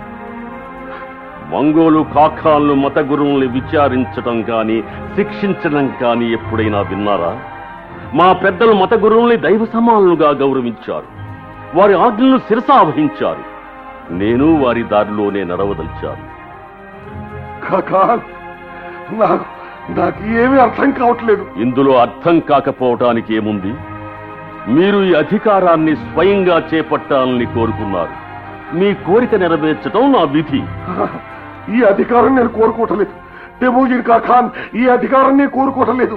Speaker 3: మంగోలు ఖాఖాన్లు మత గురువుల్ని విచారించడం కానీ శిక్షించడం కానీ ఎప్పుడైనా విన్నారా మా పెద్దలు మత గురువుల్ని దైవ సమానులుగా గౌరవించారు వారి ఆజ్ఞలను శిరసావహించారు నేను వారి దారిలోనే నడవదలిచాను
Speaker 6: ఖాఖాన్ నాకు నాకు ఏమీ అర్థం కావట్లేదు
Speaker 3: ఇందులో అర్థం కాకపోవటానికి ఏముంది మీరు ఈ అధికారాన్ని స్వయంగా చేపట్టాలని కోరుకున్నారు మీ కోరిక నెరవేర్చడం నా విధి
Speaker 6: ఈ అధికారం నేను కోరుకోవట్లేదు టెమూజిన్ కా ఖాన్ ఈ అధికారాన్ని కోరుకోవటం లేదు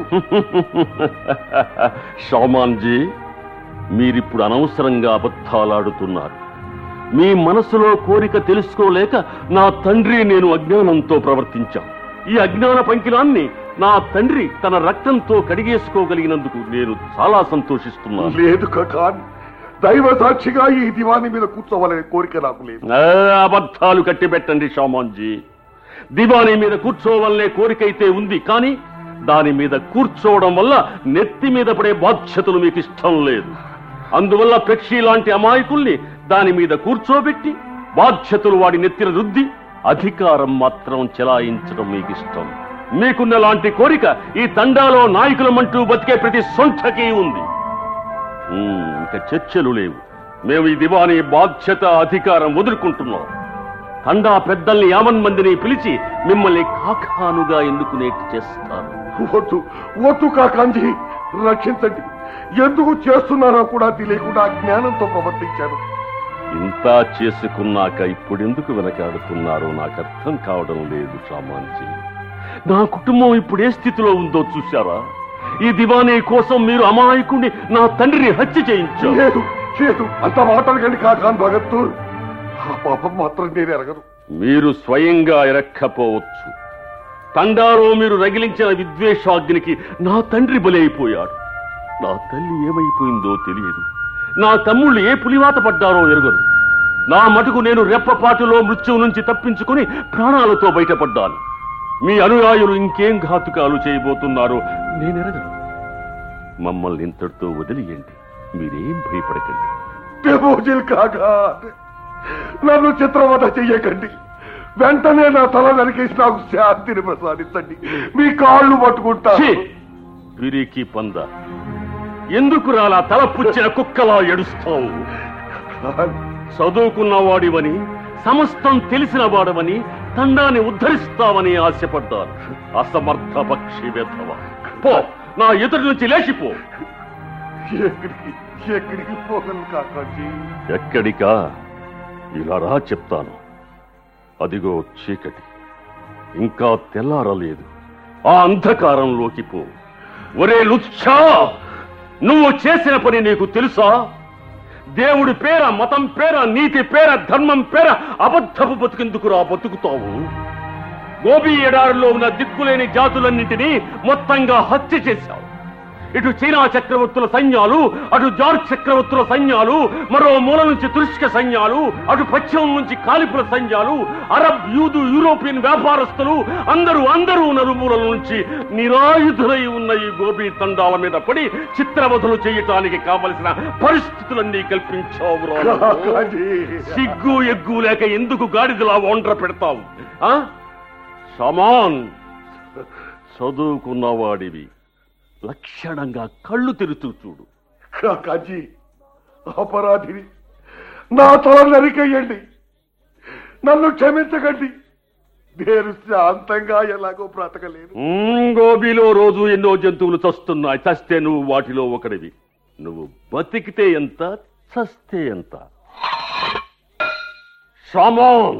Speaker 3: షామాన్జీ మీరిప్పుడు అనవసరంగా అబద్ధాలాడుతున్నారు మీ మనసులో కోరిక తెలుసుకోలేక నా తండ్రి నేను అజ్ఞానంతో ప్రవర్తించాం ఈ అజ్ఞాన పంకిలాన్ని నా తండ్రి తన రక్తంతో కడిగేసుకోగలిగినందుకు నేను చాలా సంతోషిస్తున్నాను
Speaker 6: లేదు కా ఖాన్ దైవ సాక్షిగా ఈ దివాని మీద కూర్చోవాలనే కోరిక నాకు లేదు
Speaker 3: ఆ, అబద్ధాలు కట్టిపెట్టండి షామాన్జీ దివానీ మీద కూర్చోవాలనే కోరికైతే ఉంది కానీ దాని మీద కూర్చోవడం వల్ల నెత్తి మీద పడే బాధ్యతలు మీకు ఇష్టం లేదు అందువల్ల పెక్షి లాంటి అమాయకుల్ని దాని మీద కూర్చోబెట్టి బాధ్యతలు వాడి నెత్తిన రుద్ది అధికారం మాత్రం చెలాయించడం మీకు ఇష్టం మీకున్న లాంటి కోరిక ఈ తండాలో నాయకులమంటూ బతికే ప్రతి సొంతకి ఉంది ఉమ్, ఇంకా చర్చలు లేవు మేము ఈ దివానీ బాధ్యత అధికారం వదులుకుంటున్నాం తండా పెద్దల్ని యావన్ మందిని పిలిచి మిమ్మల్ని కాకానుగా ఎన్నుకునేట్టు చేస్తాను
Speaker 6: వద్దు వద్దు కాకాంజీ రక్షించండి ఎందుకు చేస్తున్నారో కూడా తెలియకుండా జ్ఞానంతో ప్రవర్తించాను
Speaker 3: ఇంత చేసుకున్నాక ఇప్పుడెందుకు వెనకాడుతున్నారో నాకు అర్థం కావడం లేదు సామాన్జీ నా కుటుంబం ఇప్పుడు ఏ స్థితిలో ఉందో చూశారా ఈ దివానీ కోసం మీరు అమాయకుడిని నా తండ్రిని హత్య చేయించారు
Speaker 6: లేదు లేదు అంత మాటలకండి కాకాన్ భగత్తూర్ ఆ పాపం మాత్రం నేను ఎరగను
Speaker 3: మీరు స్వయంగా ఎరక్కపోవచ్చు తండాలో మీరు రగిలించిన విద్వేషాగ్నికి నా తండ్రి బలైపోయాడు నా తల్లి ఏమైపోయిందో తెలియదు నా తమ్ముళ్ళు ఏ పులివాత పడ్డారో ఎరుగరు నా మటుకు నేను రెప్పపాటులో మృత్యువు నుంచి తప్పించుకుని ప్రాణాలతో బయటపడ్డాను మీ అనుయాయులు ఇంకేం ఘాతుకాలు చేయబోతున్నారో నేనెరగను మమ్మల్ని ఇంతటితో వదిలియండి మీరేం భయపడకండి
Speaker 6: టెమోజిల్ కాకా నన్ను చిత్రవద చెయ్యకండి వెంటనే నా తల నరికేసి నాకు శాంతిని ప్రసాదించండి మీ కాళ్ళు పట్టుకుంటా
Speaker 3: ఛీ! పిరికి పంద ఎందుకు రాలా తల పుచ్చిన కుక్కలా ఎడుస్తావు చదువుకున్న వాడివని సమస్తం తెలిసిన వాడవని తండాన్ని ఉద్ధరిస్తావని ఆశపడ్డాను అసమర్థ పక్షి వెధవ పో నా ఎదురు నుంచి లేచిపో
Speaker 6: ఎక్కడికి ఎక్కడికి పోగలను కాకాజీ
Speaker 3: ఎక్కడికా ఇలా రా చెప్తాను అదిగో చీకటి ఇంకా తెల్లారలేదు ఆ అంధకారంలోకి పో ఒరే లుచ్చా నువ్వు చేసిన పని నీకు తెలుసా దేవుడి పేర మతం పేర నీతి పేర ధర్మం పేర అబద్ధపు బతుకెందుకు రా బతుకుతావు గోబీ ఎడారిలో ఉన్న దిక్కులేని జాతులన్నింటినీ మొత్తంగా హత్య చేశావు ఇటు చైనా చక్రవర్తుల సైన్యాలు అటు జార్జ్ చక్రవర్తుల సైన్యాలు మరో మూల నుంచి తురుష్క సైన్యాలు అటు పశ్చిమం నుంచి కాలిపుల సైన్యాలు అరబ్ యూదు యూరోపియన్ వ్యాపారస్తులు అందరూ అందరూ నలుమూలల నుంచి నిరాయుధులై ఉన్న ఈ గోబీ తండాల మీద పడి చిత్రవధులు చేయటానికి కావలసిన పరిస్థితులన్నీ కల్పించావు రా నువ్వు.
Speaker 6: కాకాజీ
Speaker 3: సిగ్గు ఎగ్గు లేక ఎందుకు గాడిదలా ఒండ్ర పెడతావు ఆ సమాన్ చదువుకున్నవాడివి లక్షణంగా కళ్ళు తెరుతూ చూడు
Speaker 6: కాకాజీ అపరాధిని నా తల నరికేయండి నన్ను క్షమించకండి నేను శాంతంగా ఎలాగో బ్రతకలేను
Speaker 3: మ్మ్, గోబీలో రోజు ఎన్నో జంతువులు చస్తున్నాయి చస్తే నువ్వు వాటిలో ఒకడివి నువ్వు బతికితే ఎంత చస్తే ఎంత సామాన్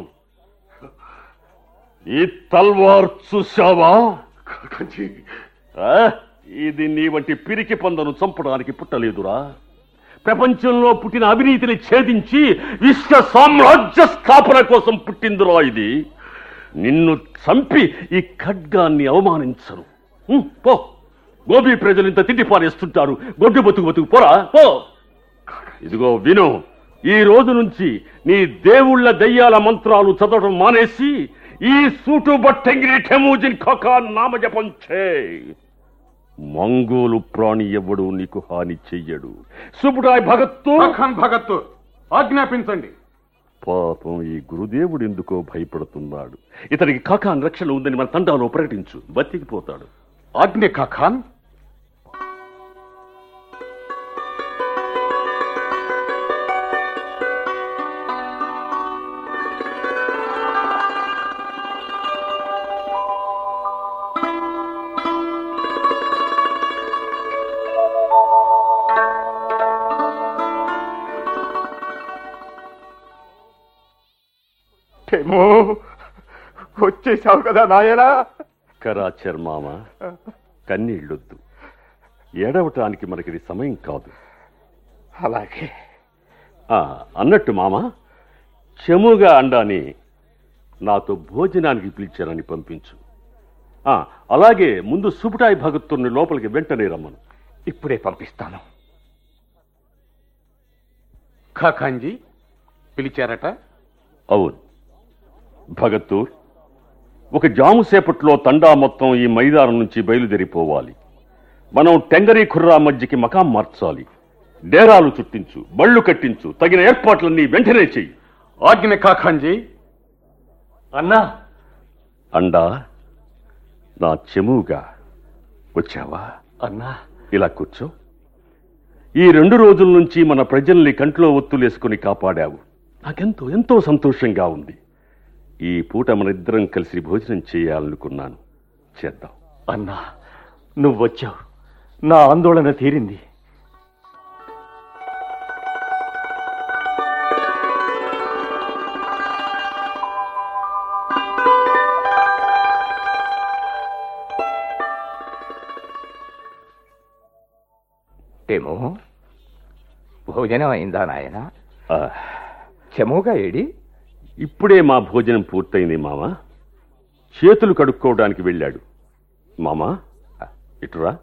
Speaker 3: ఈ తల్వార్ చూశావా
Speaker 6: కాకాజీ
Speaker 3: ఆ? ఇది నీ వంటి పిరికి పందను చంపడానికి పుట్టలేదురా ప్రపంచంలో పుట్టిన అవినీతిని ఛేదించి విశ్వ సామ్రాజ్య స్థాపన కోసం పుట్టిందిరా ఇది నిన్ను చంపి ఈ ఖడ్గాన్ని అవమానించరు ఉం, పో గోబీ ప్రజలు ఇంత తిండి పారేస్తుంటారు గొడ్డు బతుకు బతుకు పోరా పో ఇదిగో విను ఈ రోజు నుంచి నీ దేవుళ్ళ దయ్యాల మంత్రాలు చదవడం మానేసి ఈ సూటు బట్టంగిరి టెమూజిన్ ఖకా నామజపం చేయి మంగోలు ప్రాణి ఎవ్వడు నీకు హాని చెయ్యడు సుబుడాయ్ భగత్తు
Speaker 5: ఖాన్ భగత్ ఆజ్ఞాపించండి
Speaker 3: పాపం ఈ గురుదేవుడు ఎందుకో భయపడుతున్నాడు ఇతనికి ఖకాన్ రక్షణ ఉందని మన తండాలో ప్రకటించు బతికిపోతాడు
Speaker 5: ఆజ్ఞ ఖాన్
Speaker 1: ఏమో వచ్చేసావు కదా నాయనా
Speaker 3: కరాచర్ మామ కన్నీళ్ళొద్దు ఏడవటానికి మనకిది సమయం కాదు
Speaker 9: అలాగే
Speaker 3: ఆ, అన్నట్టు మామ చెముగా అండాని నాతో భోజనానికి పిలిచారని పంపించు ఆ, అలాగే ముందు సుబుటాయి భగత్తుని లోపలికి వెంటనే రమ్మను
Speaker 9: ఇప్పుడే పంపిస్తాను
Speaker 5: ఖాఖాంజీ పిలిచారట
Speaker 3: అవును భగత్తూర్ ఒక జాము సేపట్లో తండా మొత్తం ఈ మైదానం నుంచి బయలుదేరిపోవాలి మనం టెంగరీ ఖుర్రా మధ్యకి మకాం మార్చాలి డేరాలు చుట్టించు బళ్ళు కట్టించు తగిన ఏర్పాట్లన్నీ వెంటనే చెయ్యి
Speaker 5: ఆజ్ఞ ఖాఖాంజీ
Speaker 7: అన్నా
Speaker 3: అండా నా చెముగా వచ్చావా
Speaker 7: అన్నా
Speaker 3: ఇలా కూర్చో ఈ రెండు రోజుల నుంచి మన ప్రజల్ని కంట్లో ఒత్తులేసుకుని కాపాడావు నాకెంతో ఎంతో సంతోషంగా ఉంది ఈ పూట మన ఇద్దరం కలిసి భోజనం చేయాలనుకున్నాను చేద్దాం
Speaker 7: అన్నా నువ్వు వచ్చావు నా ఆందోళన తీరింది
Speaker 10: ఏమో భోజనం అయిందా నాయన
Speaker 3: ఆ,
Speaker 10: చెముగా ఏడి
Speaker 3: ఇప్పుడే మా భోజనం పూర్తయింది మామ చేతులు కడుక్కోవడానికి వెళ్ళాడు మామా ఇటురా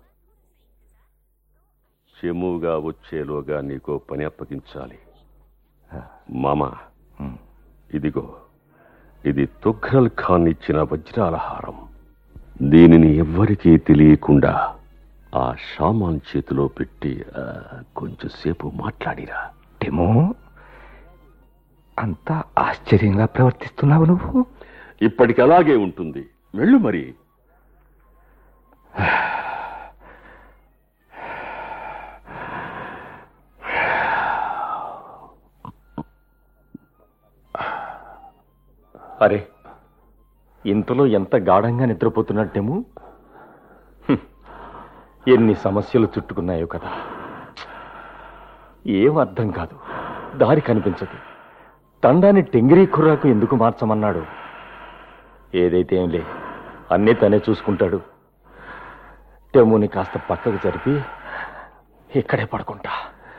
Speaker 3: చెముగా వచ్చేలోగా నీకో పని అప్పగించాలి మామ ఇదిగో ఇది తుఘ్రల్ ఖాన్ ఇచ్చిన వజ్రాల హారం దీనిని ఎవ్వరికీ తెలియకుండా ఆ షామాన్ చేతిలో పెట్టి ఆ, కొంచెంసేపు మాట్లాడిరా
Speaker 10: టెమో అంతా ఆశ్చర్యంగా ప్రవర్తిస్తున్నావు నువ్వు
Speaker 3: ఇప్పటికి అలాగే ఉంటుంది వెళ్ళు మరి
Speaker 7: అరే ఇంతలో ఎంత గాఢంగా నిద్రపోతున్నట్టేమో హ్మ్. ఎన్ని సమస్యలు చుట్టుకున్నాయో కదా ఏం అర్థం కాదు దారి కనిపించదు తండాన్ని టెంగిరీ ఖుర్రాకు ఎందుకు మార్చమన్నాడు ఏదైతే ఏం లే అన్నీ తనే చూసుకుంటాడు టెముని కాస్త పక్కకు జరిపి ఇక్కడే పడుకుంటా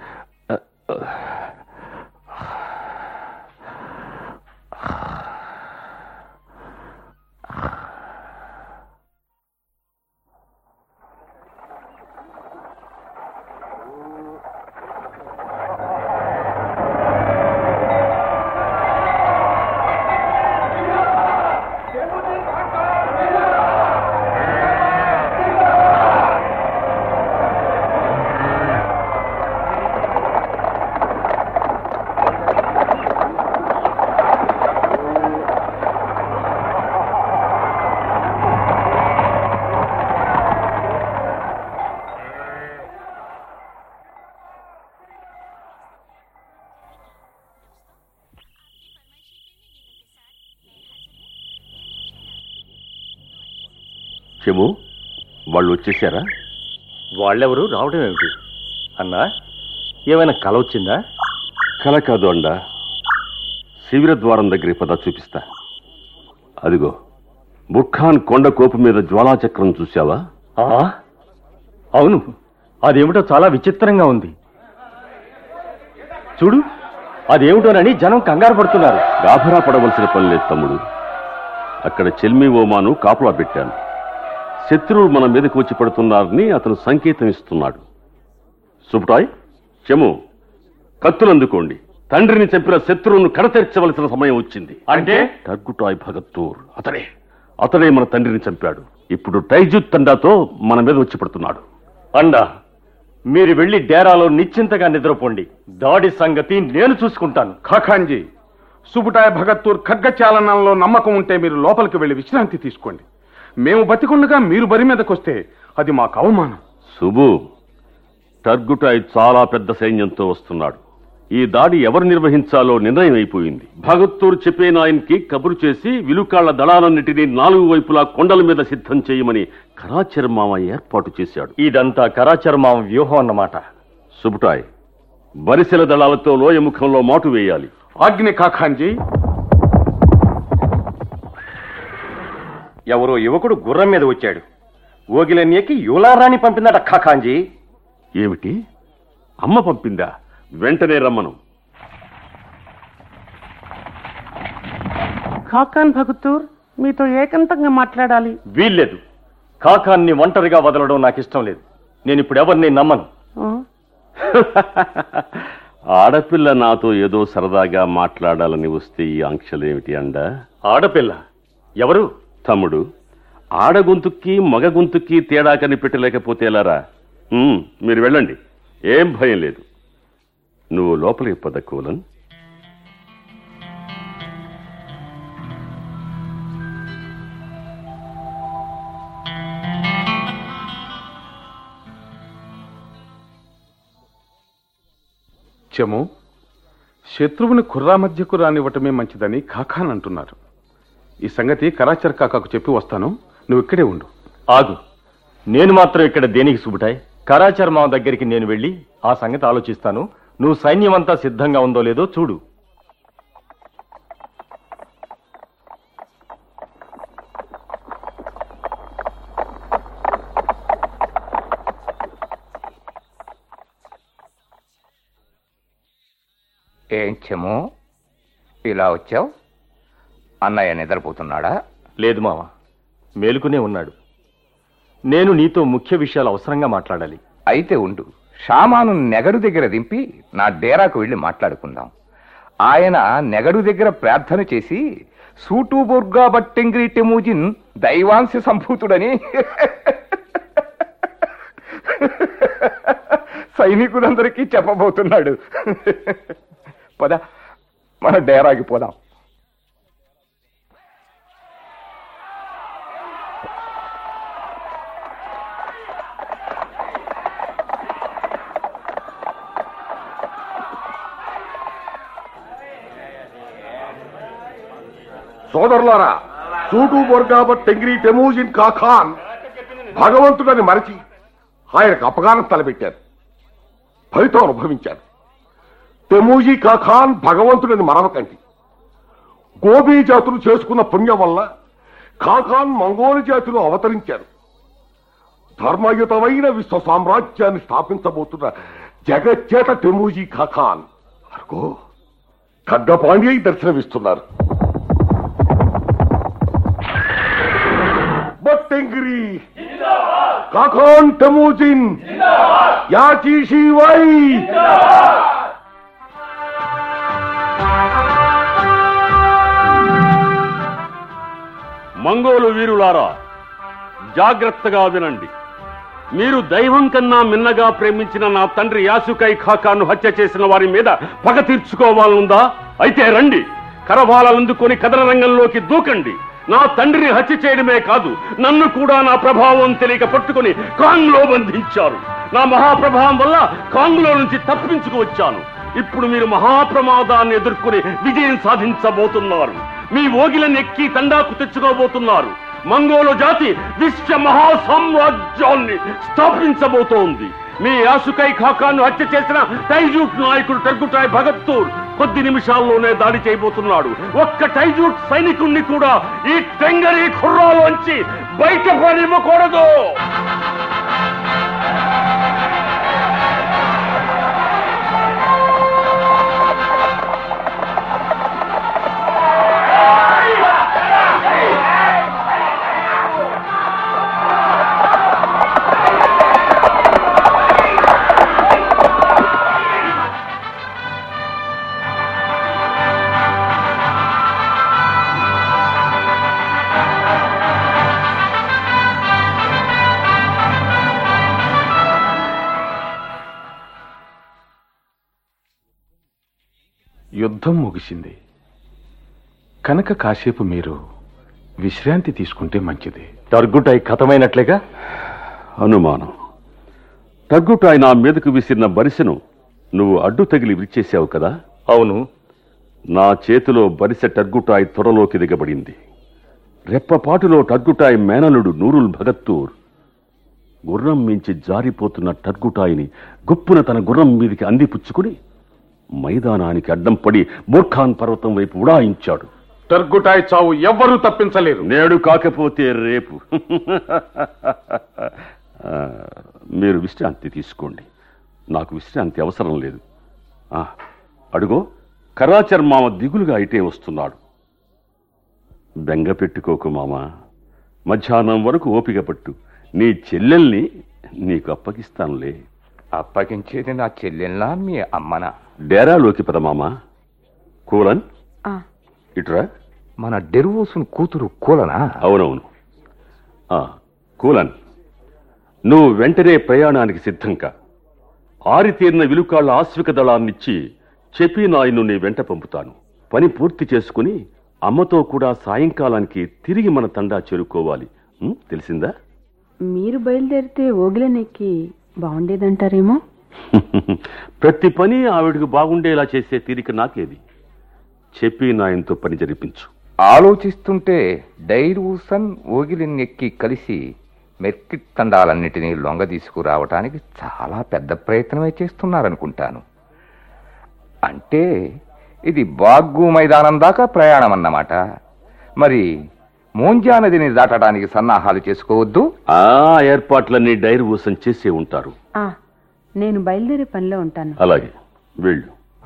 Speaker 3: చెము వాళ్ళు వచ్చేసారా
Speaker 7: వాళ్ళెవరు రావడం ఏమిటి అన్నా ఏమైనా కల వచ్చిందా
Speaker 3: కల కాదు అండ శిబిర ద్వారం దగ్గర పద చూపిస్తా అదిగో బుర్ఖాన్ కొండ కోపు మీద జ్వాలాచక్రం చూశావా
Speaker 7: ఆ? అవును అదేమిటో చాలా విచిత్రంగా ఉంది చూడు అదేమిటోనని జనం కంగారు పడుతున్నారు
Speaker 3: గాభరా పడవలసిన పని లేదు తమ్ముడు అక్కడ చెల్మి ఓమాను కాపులా పెట్టాను శత్రువులు మన మీదకు వచ్చి పడుతున్నారని అతను సంకేతం ఇస్తున్నాడు సుబ్టాయ్ చెము కత్తులు అందుకోండి తండ్రిని చంపిన శత్రువును కడతెర్చవలసిన సమయం వచ్చింది
Speaker 7: అంటే
Speaker 3: టర్గుటాయ్ భగత్తూర్ అతడే అతడే మన తండ్రిని చంపాడు ఇప్పుడు టైజుత్ తండాతో మన మీద వచ్చి పడుతున్నాడు
Speaker 7: అండా మీరు వెళ్లి డేరాలో నిశ్చింతగా నిద్రపోండి దాడి సంగతి నేను చూసుకుంటాను
Speaker 5: ఖాఖాంజీ సుబుటాయ్ భగత్తూర్ ఖడ్గచాలనంలో నమ్మకం ఉంటే మీరు లోపలికి వెళ్లి విశ్రాంతి తీసుకోండి మేము బతికుండగా మీరు బరి మీదకొస్తే అది మాకు అవమానం
Speaker 3: సుబు టర్గుటాయ్ చాలా పెద్ద సైన్యంతో వస్తున్నాడు ఈ దాడి ఎవరు నిర్వహించాలో నిర్ణయం అయిపోయింది భగత్తూర్ చెప్పేనాయన్కి కబురు చేసి విలుకాళ్ల దళాలన్నిటినీ నాలుగు వైపులా కొండల మీద సిద్ధం చేయమని కరాచర్ మామ ఏర్పాటు చేశాడు
Speaker 7: ఇదంతా కరాచర్మా వ్యూహం అన్నమాట
Speaker 3: సుబుటాయ్ బరిసెల దళాలతో లోయముఖంలో మాటు వేయాలి
Speaker 5: ఆజ్ఞ ఖాఖాంజీ
Speaker 11: ఎవరో యువకుడు గుర్రం మీద వచ్చాడు ఓగిలని ఎక్కి యులారాణి పంపిందట ఖాఖాంజీ
Speaker 3: ఏమిటి అమ్మ పంపిందా వెంటనే రమ్మను
Speaker 12: ఖాకాన్ భగతూర్ మీతో ఏకంతంగా మాట్లాడాలి
Speaker 11: వీల్లేదు ఖాఖాన్ని ఒంటరిగా వదలడం నాకు ఇష్టం లేదు నేను ఇప్పుడు ఎవరిని నమ్మను
Speaker 12: ఆ?
Speaker 3: ఆడపిల్ల నాతో ఏదో సరదాగా మాట్లాడాలని వస్తే ఈ ఆంక్షలేమిటి అండ
Speaker 11: ఆడపిల్ల ఎవరు
Speaker 3: తమ్ముడు ఆడ గొంతుక్కి మగ గొంతుక్కి తేడా కనిపెట్టలేకపోతే ఎలారా ఉమ్, మీరు వెళ్ళండి ఏం భయం లేదు నువ్వు లోపలికి పద కూలన్
Speaker 5: చెము శత్రువుని ఖుర్రా మధ్యకు రానివ్వటమే మంచిదని ఖాఖాన్ అంటున్నారు ఈ సంగతి కరాచర్ కాకాకు చెప్పి వస్తాను నువ్వు ఇక్కడే ఉండు
Speaker 11: ఆగు నేను మాత్రం ఇక్కడ దేనికి సుబుటాయ్ కరాచర్ మావ దగ్గరికి నేను వెళ్ళి ఆ సంగతి ఆలోచిస్తాను నువ్వు సైన్యం అంతా సిద్ధంగా ఉందో లేదో చూడు
Speaker 10: ఏం చెము ఇలా వచ్చావు అన్నయ్య నిద్రపోతున్నాడా
Speaker 11: లేదు మావ మేలుకునే ఉన్నాడు నేను నీతో ముఖ్య విషయాలు అవసరంగా మాట్లాడాలి
Speaker 10: అయితే ఉండు షామాను నెగడు దగ్గర దింపి నా డేరాకు వెళ్ళి మాట్లాడుకుందాం ఆయన నెగడు దగ్గర ప్రార్థన చేసి సూటుబుర్గా బట్టెంగిరి టెమూజిన్ దైవాంశ సంభూతుడని సైనికులందరికీ చెప్పబోతున్నాడు పద మన డేరాకి పోదాం
Speaker 6: సోదరులారా సూటు బొర్గాబట్ టెంగిరి టెమూజిన్ కాఖాన్ భగవంతుడని మరచి ఆయనకు అపకారం తలపెట్టారు ఫలితం అనుభవించారు టెమూజీ కాఖాన్ భగవంతుడని మరవకండి గోబీ జాతులు చేసుకున్న పుణ్యం వల్ల ఖాఖాన్ మంగోలు జాతులు అవతరించారు ధర్మయుతమైన విశ్వ సామ్రాజ్యాన్ని స్థాపించబోతున్న జగచ్చేత టెమూజీ ఖాఖాన్ అరుగో ఖడ్గపాండ్య దర్శనమిస్తున్నారు బట్టెంగిరి కాఖాన్ టెమూజిన్ యాచీ శివై
Speaker 3: మంగోలు వీరులారా జాగ్రత్తగా వినండి మీరు దైవం కన్నా మిన్నగా ప్రేమించిన నా తండ్రి యాసుకై ఖాకాను హత్య చేసిన వారి మీద పగ తీర్చుకోవాలనుందా అయితే రండి కరవాలందుకొని కథన రంగంలోకి దూకండి నా తండ్రిని హత్య చేయడమే కాదు నన్ను కూడా నా ప్రభావం తెలియక పట్టుకుని కాంగ్లో బంధించారు నా మహాప్రభావం వల్ల కాంగ్లో నుంచి తప్పించుకు వచ్చాను ఇప్పుడు మీరు మహాప్రమాదాన్ని ఎదుర్కొని విజయం సాధించబోతున్నారు మీ ఓగిలను ఎక్కి తండాకు తెచ్చుకోబోతున్నారు మంగోలు జాతి విశ్వ మహాసామ్రాజ్యాన్ని స్థాపించబోతోంది మీ యాసుకై ఖాకాను హత్య చేసిన టైజూట్ నాయకుడు టర్గుటాయ్ భగత్తూర్ కొద్ది నిమిషాల్లోనే దాడి చేయబోతున్నాడు ఒక్క టైజూట్ సైనికుణ్ణి కూడా ఈ టెంగరి ఖుర్రాలోంచి బయట పడివ్వకూడదు
Speaker 5: యుద్ధం ముగిసింది కనుక కాసేపు మీరు విశ్రాంతి తీసుకుంటే మంచిది
Speaker 11: టర్గుటాయ్ కథమైనట్లేగా
Speaker 3: అనుమానం తగ్గుటాయి నా మీదకు విసిరిన బరిసెను నువ్వు అడ్డు తగిలి విరిచేశావు కదా
Speaker 11: అవును
Speaker 3: నా చేతిలో బరిసె టర్గుటాయ్ త్వరలోకి దిగబడింది రెప్పపాటులో టర్గుటాయ్ మేనలుడు నూరుల్ భగత్తూర్ గుర్రం మించి జారిపోతున్న టర్గుటాయిని గుప్పున తన గుర్రం మీదికి అందిపుచ్చుకుని మైదానానికి అడ్డం పడి బోర్ఖాన్ పర్వతం వైపు ఉడాయించాడు
Speaker 5: టర్గుటాయ్ చావు ఎవ్వరూ తప్పించలేరు
Speaker 3: నేడు కాకపోతే రేపు ఆ, మీరు విశ్రాంతి తీసుకోండి నాకు విశ్రాంతి అవసరం లేదు ఆ, అడుగో కరాచర్ మామ దిగులుగా ఇటే వస్తున్నాడు బెంగ పెట్టుకోకు మామ మధ్యాహ్నం వరకు ఓపిక పట్టు నీ చెల్లెల్ని నీకు అప్పగిస్తానులే
Speaker 10: అప్పగించేది నా చెల్లెల్నా మీ అమ్మనా
Speaker 3: డేరాలోకి పద మామ కూలన్
Speaker 8: ఆ,
Speaker 3: ఇటురా
Speaker 10: మన డెరువోసున్ కూతురు కూలనా
Speaker 3: అవునవును ఆ, కూలన్ నువ్వు వెంటనే ప్రయాణానికి సిద్ధంకా ఆరితీరిన విలుకాళ్ల ఆశ్విక దళాన్నిచ్చి చెప్పి నాయను నీ వెంట పంపుతాను పని పూర్తి చేసుకుని అమ్మతో కూడా సాయంకాలానికి తిరిగి మన తండా చేరుకోవాలి ఉం, తెలిసిందా
Speaker 8: మీరు బయలుదేరితే ఓగిలనెక్కి బాగుండేదంటారేమో
Speaker 3: ప్రతి పని ఆవిడకు బాగుండేలా చేసే తీరిక నాకేది చెప్పి నాయనతో పని జరిపించు
Speaker 10: ఆలోచిస్తుంటే డైరూసన్ ఓగిలిన్ ఎక్కి కలిసి మెర్కిట్ తండాలన్నిటినీ లొంగ తీసుకురావటానికి చాలా పెద్ద ప్రయత్నమే చేస్తున్నారనుకుంటాను అంటే ఇది బాగ్గు మైదానం దాకా ప్రయాణం అన్నమాట మరి మోంజా నదిని దాటడానికి సన్నాహాలు చేసుకోవద్దు
Speaker 3: ఆ ఏర్పాట్లన్నీ డైరీ ఊసం చేసే ఉంటారు
Speaker 8: ఆ, నేను బయలుదేరే పనిలో ఉంటాను
Speaker 3: అలాగే వెళ్ళు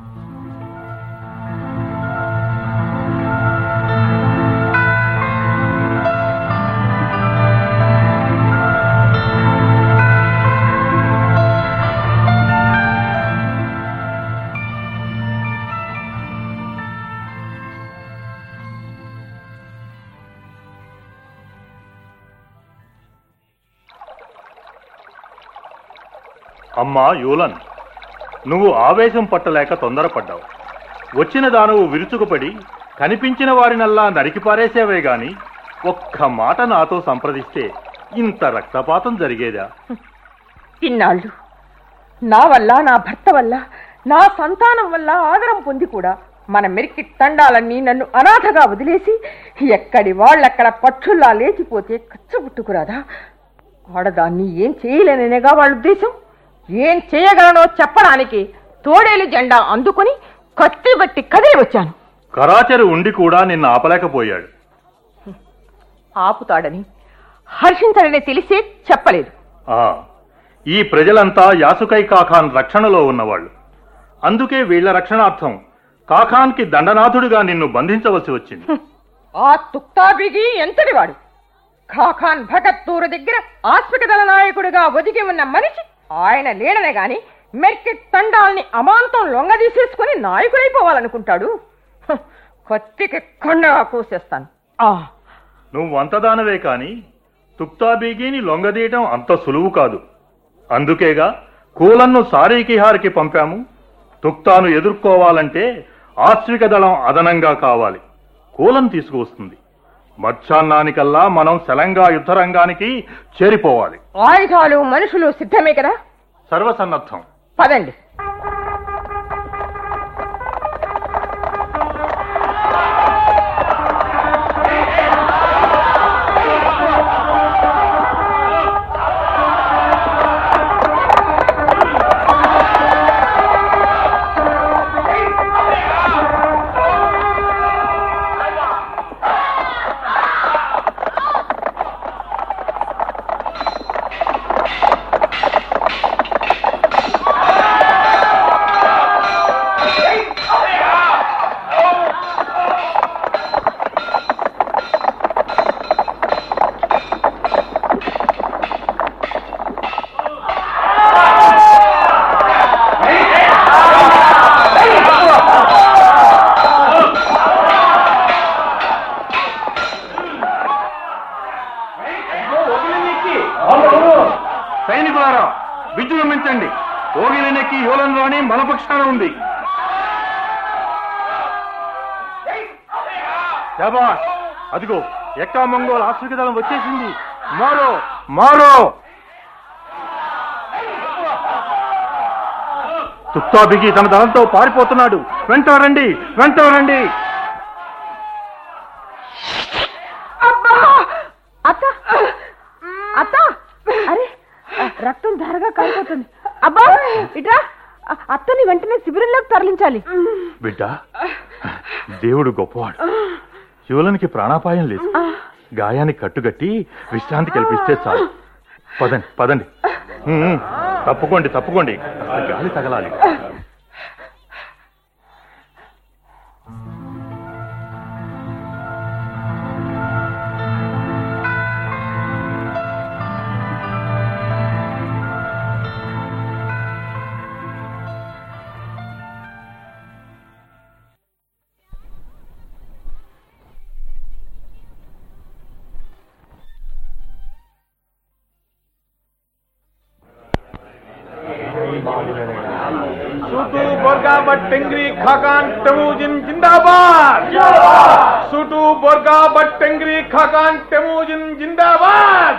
Speaker 11: అమ్మా యూలన్ నువ్వు ఆవేశం పట్టలేక తొందరపడ్డావు వచ్చిన దానవు విరుచుకుపడి కనిపించిన వారినల్లా నరికిపారేసేవే గాని ఒక్క మాట నాతో సంప్రదిస్తే ఇంత రక్తపాతం జరిగేదా
Speaker 13: ఇన్నాళ్ళు నా వల్ల నా భర్త వల్ల నా సంతానం వల్ల ఆదరం పొంది కూడా మన మెరికి తండాలన్నీ నన్ను అనాథగా వదిలేసి ఎక్కడి వాళ్ళక్కడ పక్షుల్లా లేచిపోతే కచ్చబుట్టుకురాదా ఆడదాన్ని ఏం చేయలేననేగా వాళ్ళ ఉద్దేశం ఏం చేయగలనో చెప్పడానికి తోడేలు జెండా అందుకొని కత్తి బట్టి కదిలి వచ్చాను
Speaker 11: కరాచరి ఉండి కూడా నిన్ను ఆపలేకపోయాడు
Speaker 13: ఆపుతాడని హర్షించడని తెలిసే చెప్పలేదు
Speaker 11: ఆ ఈ ప్రజలంతా యాసుకై కాఖాన్ రక్షణలో ఉన్నవాళ్ళు అందుకే వీళ్ల రక్షణార్థం కాఖాన్కి దండనాథుడిగా నిన్ను బంధించవలసి వచ్చింది
Speaker 13: ఆ తుక్తాబిగి ఎంతటివాడు ఖాఖాన్ భగత్తూరు దగ్గర ఆస్మిక దళ నాయకుడిగా ఒదిగి ఉన్న మనిషి ఆయన లేడనే గాని మెర్కెట్ తండాల్ని అమాంతం లొంగదీసేసుకుని నాయకుడైపోవాలనుకుంటాడు హ, కత్తికి కొండగా కోసేస్తాను ఆ
Speaker 11: నువ్వు అంతదానవే కాని తుక్తాబీగిని లొంగదీయటం అంత సులువు కాదు అందుకేగా కూలన్ను సారీకిహార్కి పంపాము తుక్తాను ఎదుర్కోవాలంటే ఆశ్విక దళం అదనంగా కావాలి కూలం తీసుకువస్తుంది మధ్యాహ్నానికల్లా మనం శలంగా యుద్ధరంగానికి చేరిపోవాలి
Speaker 13: ఆయుధాలు మనుషులు సిద్ధమే కదా
Speaker 11: సర్వసన్నద్ధం
Speaker 13: పదండి
Speaker 11: సైనికులారా విజృంభించండి ఓగిలినెక్కి యోలన్ రాణి మన పక్షాన ఉంది శాబాష్ అదిగో ఎక్కా మంగోల్ ఆశ్రిక దళం వచ్చేసింది మారో మారో తుక్తాబిగి తన దళంతో పారిపోతున్నాడు వెంట రండి వెంట రండి
Speaker 8: అబ్బా అత్త అత్త అరే రక్తం ధారగా కారిపోతుంది అబ్బా ఇట్రా అ- అత్తని వెంటనే శిబిరంలోకి తరలించాలి
Speaker 11: బిడ్డ దేవుడు గొప్పవాడు యువలనికి ప్రాణాపాయం లేదు గాయానికి కట్టుగట్టి విశ్రాంతి కల్పిస్తే చాలు పదండి పదండి ఉమ్, తప్పుకోండి తప్పుకోండి కాస్త గాలి తగలాలి
Speaker 1: सूटू बोरगा बट्टेंगरी खाकान टमूजिन जिंदाबाद सूटू बोरगा बट्टेंगरी खाकान टमूजिन जिंदाबाद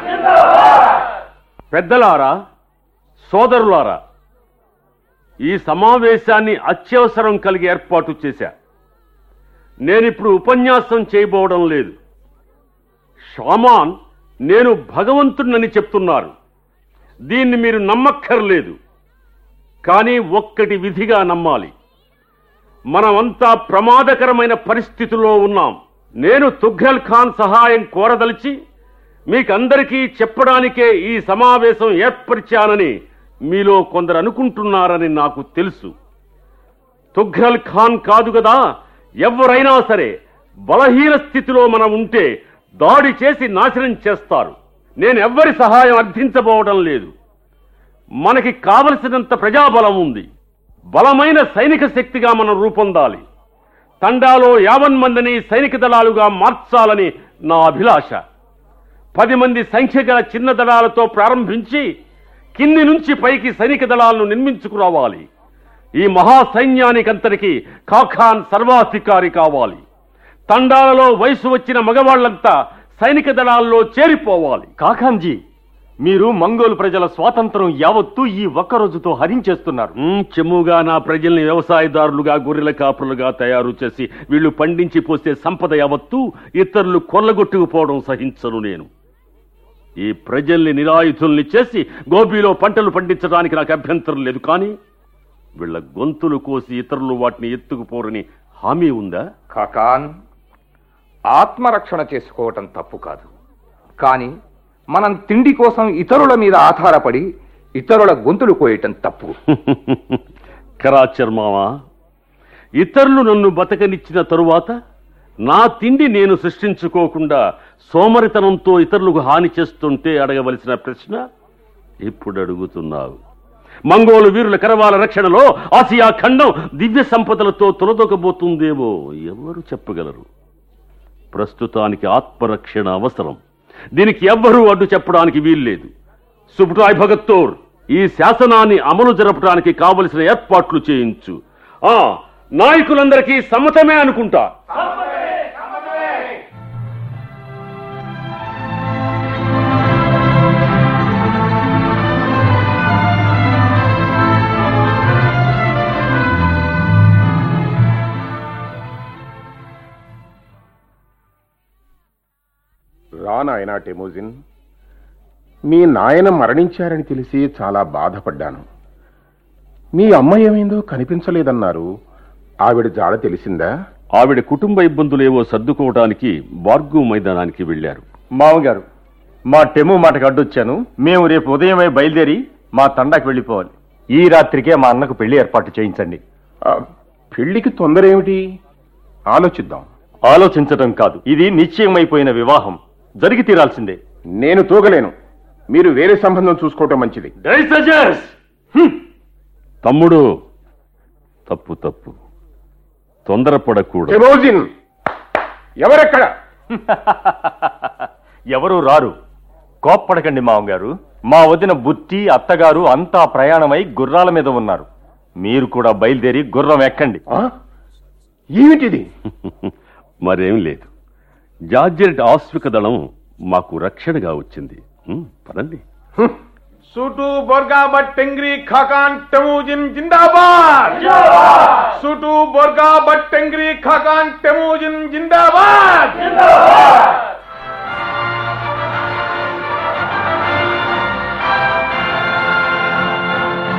Speaker 3: పెద్దలారా సోదరులారా ఈ సమావేశాన్ని అత్యవసరం కలిగి ఏర్పాటు చేశా నేనిప్పుడు ఉపన్యాసం చేయబోవడం లేదు షామాన్ నేను భగవంతుణ్ణని చెప్తున్నారు దీన్ని మీరు నమ్మక్కర్లేదు కానీ ఒక్కటి విధిగా నమ్మాలి మనమంతా ప్రమాదకరమైన పరిస్థితిలో ఉన్నాం నేను తుఘ్రల్ ఖాన్ సహాయం కోరదలిచి మీకందరికీ చెప్పడానికే ఈ సమావేశం ఏర్పరిచానని మీలో కొందరు అనుకుంటున్నారని నాకు తెలుసు తుఘ్రల్ ఖాన్ కాదు కదా ఎవరైనా సరే బలహీన స్థితిలో మనం ఉంటే దాడి చేసి నాశనం చేస్తారు నేను ఎవ్వరి సహాయం అర్థించబోవడం లేదు మనకి కావలసినంత ప్రజాబలం ఉంది బలమైన సైనిక శక్తిగా మనం రూపొందాలి తండాలో యావన్ మందిని సైనిక దళాలుగా మార్చాలని నా అభిలాష పది మంది సంఖ్య గల చిన్న దళాలతో ప్రారంభించి కింది నుంచి పైకి సైనిక దళాలను నిర్మించుకురావాలి ఈ మహా సైన్యానికంతటికి కాఖాన్ సర్వాధికారి కావాలి తండాలలో వయసు వచ్చిన మగవాళ్లంతా సైనిక దళాల్లో చేరిపోవాలి
Speaker 2: కాఖాన్జీ మీరు మంగోలు ప్రజల స్వాతంత్రం యావత్తూ ఈ ఒక్క రోజుతో హరించేస్తున్నారు
Speaker 3: మ్మ్, చెమ్ముగా నా ప్రజల్ని వ్యవసాయదారులుగా గొర్రెల కాపులుగా తయారు చేసి వీళ్ళు పండించి పోసే సంపద యావత్తూ ఇతరులు కొల్లగొట్టుకుపోవడం సహించను నేను ఈ ప్రజల్ని నిరాయుధుల్ని చేసి గోబీలో పంటలు పండించడానికి నాకు అభ్యంతరం లేదు కానీ వీళ్ళ గొంతులు కోసి ఇతరులు వాటిని ఎత్తుకుపోరని హామీ ఉందా
Speaker 10: ఖాకాన్ ఆత్మరక్షణ చేసుకోవటం తప్పు కాదు కానీ మనం తిండి కోసం ఇతరుల మీద ఆధారపడి ఇతరుల గొంతులు కోయటం తప్పు
Speaker 3: కరాచర్ మావా ఇతరులు నన్ను బతకనిచ్చిన తరువాత నా తిండి నేను సృష్టించుకోకుండా సోమరితనంతో ఇతరులకు హాని చేస్తుంటే అడగవలసిన ప్రశ్న ఇప్పుడు అడుగుతున్నావు మంగోలు వీరుల కరవాల రక్షణలో ఆసియా ఖండం దివ్య సంపదలతో తొలదొకబోతుందేమో ఎవరు చెప్పగలరు ప్రస్తుతానికి ఆత్మరక్షణ అవసరం దీనికి ఎవ్వరూ అడ్డు చెప్పడానికి వీల్లేదు సుబ్రాయ్ భగత్తోర్ ఈ శాసనాన్ని అమలు జరపడానికి కావలసిన ఏర్పాట్లు చేయించు ఆ నాయకులందరికీ సమ్మతమే అనుకుంటా
Speaker 6: రా నాయనా టెమోజిన్ మీ నాయన మరణించారని తెలిసి చాలా బాధపడ్డాను మీ అమ్మ ఏమైందో కనిపించలేదన్నారు ఆవిడ జాడ తెలిసిందా
Speaker 3: ఆవిడ కుటుంబ ఇబ్బందులేవో సర్దుకోవడానికి బార్గు మైదానానికి వెళ్లారు
Speaker 2: మామగారు మా టెము మాటకు అడ్డొచ్చాను మేము రేపు ఉదయమే బయలుదేరి మా తండాకి వెళ్ళిపోవాలి ఈ రాత్రికే మా అన్నకు పెళ్లి ఏర్పాటు చేయించండి
Speaker 6: ఆ, పెళ్లికి తొందర ఏమిటి ఆలోచిద్దాం
Speaker 2: ఆలోచించటం కాదు ఇది నిశ్చయమైపోయిన వివాహం జరిగి తీరాల్సిందే
Speaker 6: నేను తూగలేను మీరు వేరే సంబంధం చూసుకోవటం మంచిది
Speaker 3: తమ్ముడు తప్పు తప్పు తొందరపడకూడదు
Speaker 6: టెమోజిన్ ఎవరెక్కడ
Speaker 2: ఎవరు రారు కోప్పడకండి మామగారు మా వదిన బుత్తి అత్తగారు అంతా ప్రయాణమై గుర్రాల మీద ఉన్నారు మీరు కూడా బయలుదేరి గుర్రం ఎక్కండి
Speaker 6: ఏమిటిది
Speaker 3: మరేం లేదు జార్జెట్ ఆశ్విక దళం మాకు రక్షణగా వచ్చింది హ్మ్, పదండి
Speaker 1: सूटू बोरगा बट्टेंगरी खाकान टमूजिन जिंदाबाद सूटू बोरगा बट्टेंगरी खाकान टमूजिन जिंदाबाद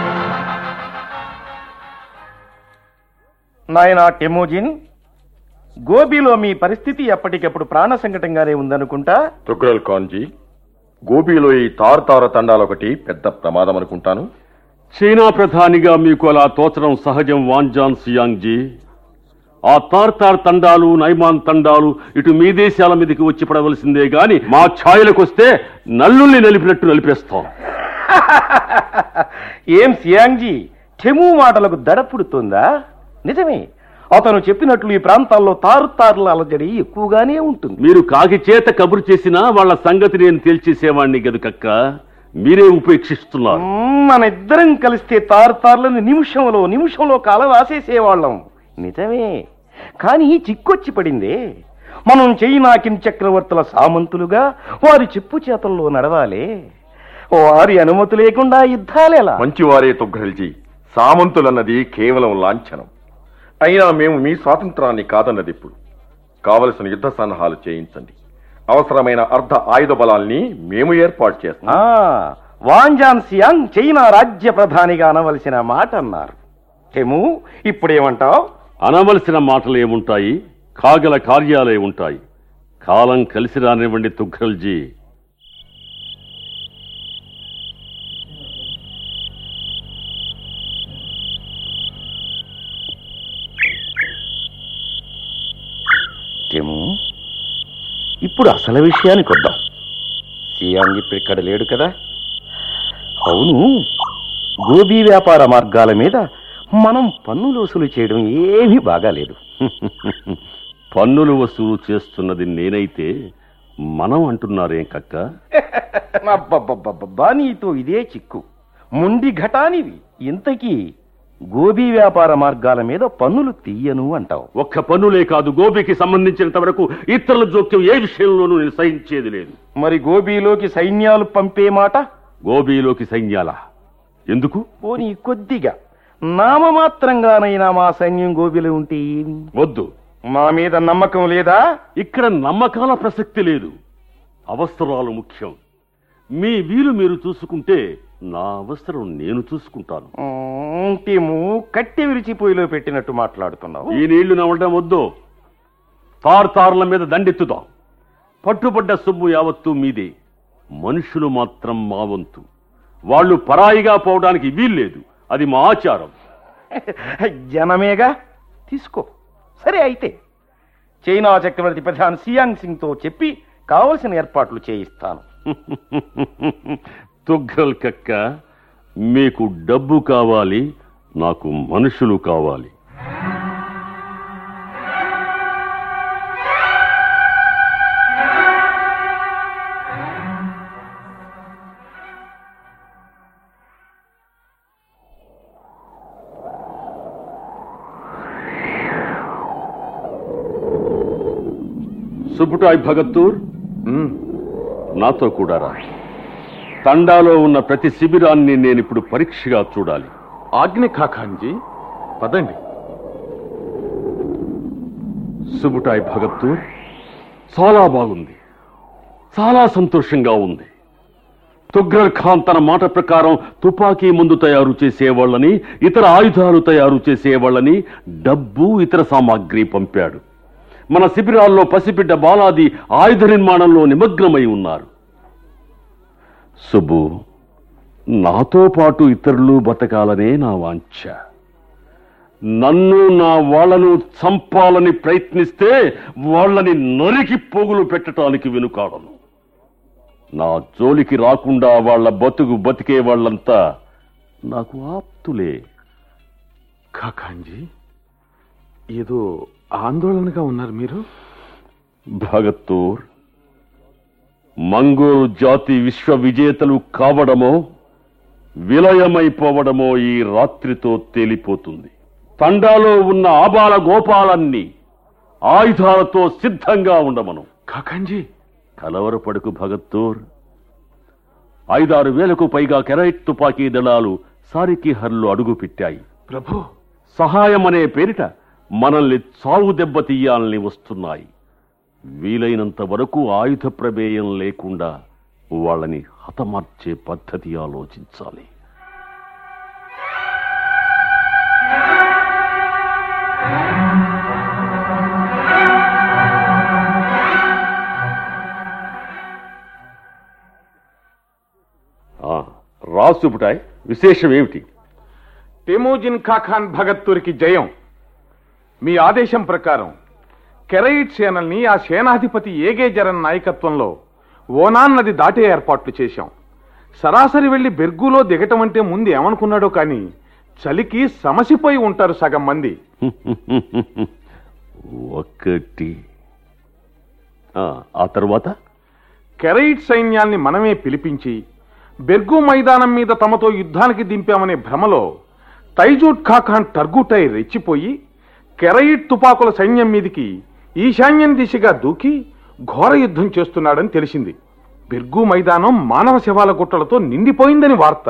Speaker 2: నాయనా టెమోజిన్
Speaker 14: గోబీలో మీ పరిస్థితి ఎప్పటికప్పుడు ప్రాణ సంకటంగానే ఉందనుకుంటా
Speaker 2: తుగ్రల్ ఖాన్జీ గోబీలో ఈ తారతార తండాలొకటి పెద్ద ప్రమాదం అనుకుంటాను
Speaker 3: చైనా ప్రధానిగా మీకు అలా తోచడం సహజం వాంజాన్ సియాంగ్జీ ఆ తార్తార్ తండాలు నైమాన్ తండాలు ఇటు మీ దేశాల మీదకి వచ్చి పడవలసిందే గాని మా ఛాయలకొస్తే నల్లుల్ని నలిపినట్టు నలిపేస్తాం
Speaker 14: ఏం సియాంగ్జీ టెము మాటలకు దడ పుడుతుందా నిజమే అతను చెప్పినట్లు ఈ ప్రాంతాల్లో తారుతారుల అలజడి ఎక్కువగానే ఉంటుంది
Speaker 3: మీరు కాకి చేత కబురు చేసినా వాళ్ళ సంగతి నేను తేల్చేసేవాణ్ణి గదుకక్క మీరే ఉపేక్షిస్తున్నారు
Speaker 14: మ్మ్, మన ఇద్దరం కలిస్తే తారుతారులను నిమిషంలో నిమిషంలో కాలం రాసేసేవాళ్ళం నిజమే కానీ చిక్కొచ్చి పడిందే మనం చైనాకిన్ చక్రవర్తుల సామంతులుగా వారి చెప్పు చేతల్లో నడవాలి వారి అనుమతి లేకుండా యుద్ధాలేలా
Speaker 2: మంచివారే తుగ్రల్జీ సామంతులన్నది కేవలం లాంఛనం అయినా మేము మీ స్వాతంత్రాన్ని కాదన్నది ఇప్పుడు కావలసిన యుద్ధ సన్నాహాలు చేయించండి అవసరమైన అర్ధ ఆయుధ బలాల్ని మేము ఏర్పాటు చేస్తాం
Speaker 14: ఆ, వాంజాన్ సియాంగ్ చైనా రాజ్య ప్రధానిగా అనవలసిన మాట అన్నారు టెము ఇప్పుడేమంటావు
Speaker 3: అనవలసిన మాటలు ఏముంటాయి కాగల కార్యాలే ఉంటాయి కాలం కలిసి రానివ్వండి తుఘ్రల్జీ
Speaker 14: టెము ఇప్పుడు అసలు విషయానికి వద్దాం సియాంగ్ ఇప్పుడు ఇక్కడ లేడు కదా అవును గోబీ వ్యాపార మార్గాల మీద మనం పన్నులు వసూలు చేయడం ఏమీ బాగాలేదు
Speaker 3: పన్నులు వసూలు చేస్తున్నది నేనైతే మనం అంటున్నారేం కక్క
Speaker 14: అబ్బబ్బబ్బబ్బబ్బా, నీతో ఇదే చిక్కు ముండి ఘటానివి ఇంతకీ గోబీ వ్యాపార మార్గాల మీద పన్నులు తీయను అంటావు
Speaker 3: ఒక్క పన్నులే కాదు గోబీకి సంబంధించినంత వరకు ఇతరుల జోక్యం ఏ విషయంలోనూ నేను సహించేది లేదు
Speaker 14: మరి గోబీలోకి సైన్యాలు పంపే మాట
Speaker 3: గోబీలోకి సైన్యాల ఎందుకు
Speaker 14: పోనీ కొద్దిగా నామమాత్రంగానైనా మా సైన్యం గోబీలో ఉంటే ఏమి
Speaker 3: వద్దు
Speaker 14: మా మీద నమ్మకం లేదా
Speaker 3: ఇక్కడ నమ్మకాల ప్రసక్తి లేదు అవసరాలు ముఖ్యం మీ వీలు మీరు చూసుకుంటే నా అవసరం నేను చూసుకుంటాను
Speaker 14: ఉమ్, టీము కట్టె విరిచిపోయిలో పెట్టినట్టు మాట్లాడుతున్నావు
Speaker 3: ఈ నీళ్లు నవ్వడం వద్దు తారుతారుల మీద దండెత్తుదాం పట్టుబడ్డ సొమ్ము యావత్తు మీదే మనుషులు మాత్రం మా వంతు వాళ్ళు పరాయిగా పోవడానికి వీల్లేదు అది మా ఆచారం
Speaker 14: జనమేగా తీసుకో సరే అయితే చైనా చక్రవర్తి ప్రధాని సియాంగ్ సింగ్ తో చెప్పి కావలసిన ఏర్పాట్లు చేయిస్తాను
Speaker 3: తుగ్గల్ కక్క మీకు డబ్బు కావాలి నాకు మనుషులు కావాలి సుబుటాయ్ భగత్తూర్ నాతో కూడా రా తండాలో ఉన్న ప్రతి శిబిరాన్ని నేను ఇప్పుడు పరీక్షగా చూడాలి
Speaker 5: ఆజ్ఞ ఖాఖాన్జీ పదండి
Speaker 3: సుబుటాయ్ భగత్తూర్ చాలా బాగుంది చాలా సంతోషంగా ఉంది తుగ్రర్ ఖాన్ తన మాట ప్రకారం తుపాకీ ముందు తయారు చేసేవాళ్ళని ఇతర ఆయుధాలు తయారు చేసేవాళ్ళని డబ్బు ఇతర సామాగ్రి పంపాడు మన శిబిరాల్లో పసిబిడ్డ బాలాది ఆయుధ నిర్మాణంలో నిమగ్నమై ఉన్నారు సుబ్బు నాతో పాటు ఇతరులు బతకాలనే నా వాంఛ నన్ను నా వాళ్ళను చంపాలని ప్రయత్నిస్తే వాళ్ళని నరికి పోగులు పెట్టడానికి వెనుకాడను నా జోలికి రాకుండా వాళ్ళ బతుకు బతికే వాళ్ళంతా నాకు ఆప్తులే
Speaker 5: ఖాఖాన్జీ ఏదో ఆందోళనగా ఉన్నారు మీరు
Speaker 3: భగత్తూర్ మంగోల్ జాతి విశ్వ విజేతలు కావడమో విలయమైపోవడమో ఈ రాత్రితో తేలిపోతుంది తండాలో ఉన్న ఆబాల గోపాలన్నీ ఆయుధాలతో సిద్ధంగా ఉండమను
Speaker 5: ఖాఖాన్జీ
Speaker 3: కలవరపడుకు భగత్తూర్ ఐదారు వేలకు పైగా కెరైట్ తుపాకీ దళాలు సారికి హర్లు అడుగు పెట్టాయి
Speaker 5: ప్రభు
Speaker 3: సహాయం అనే పేరిట మనల్ని చావు దెబ్బతీయాలని వస్తున్నాయి వీలైనంత వరకు ఆయుధ ప్రమేయం లేకుండా వాళ్ళని హతమార్చే పద్ధతి ఆలోచించాలి రా సుబుటాయ్ విశేషం ఏమిటి
Speaker 1: టెమోజిన్ ఖాఖాన్ భగత్తూరికి జయం మీ ఆదేశం ప్రకారం కెరైట్ సేనల్ని ఆ సేనాధిపతి ఏగే జరన్ నాయకత్వంలో ఓనాన్ నది దాటే ఏర్పాట్లు చేశాం సరాసరి వెళ్లి బెర్గులో దిగటం అంటే ముందు ఏమనుకున్నాడో కానీ చలికి సమసిపోయి ఉంటారు సగం మంది
Speaker 3: ఒకటి ఆ, ఆ తరువాత
Speaker 1: కెరైట్ సైన్యాల్ని మనమే పిలిపించి బెర్గు మైదానం మీద తమతో యుద్ధానికి దింపామనే భ్రమలో తైజూట్ ఖాఖాన్ టర్గుటై రెచ్చిపోయి కెరైట్ తుపాకుల సైన్యం మీదికి ఈశాన్యం దిశగా దూకి ఘోర యుద్ధం చేస్తున్నాడని తెలిసింది బెర్గు మైదానం మానవ శవాల గుట్టలతో నిండిపోయిందని వార్త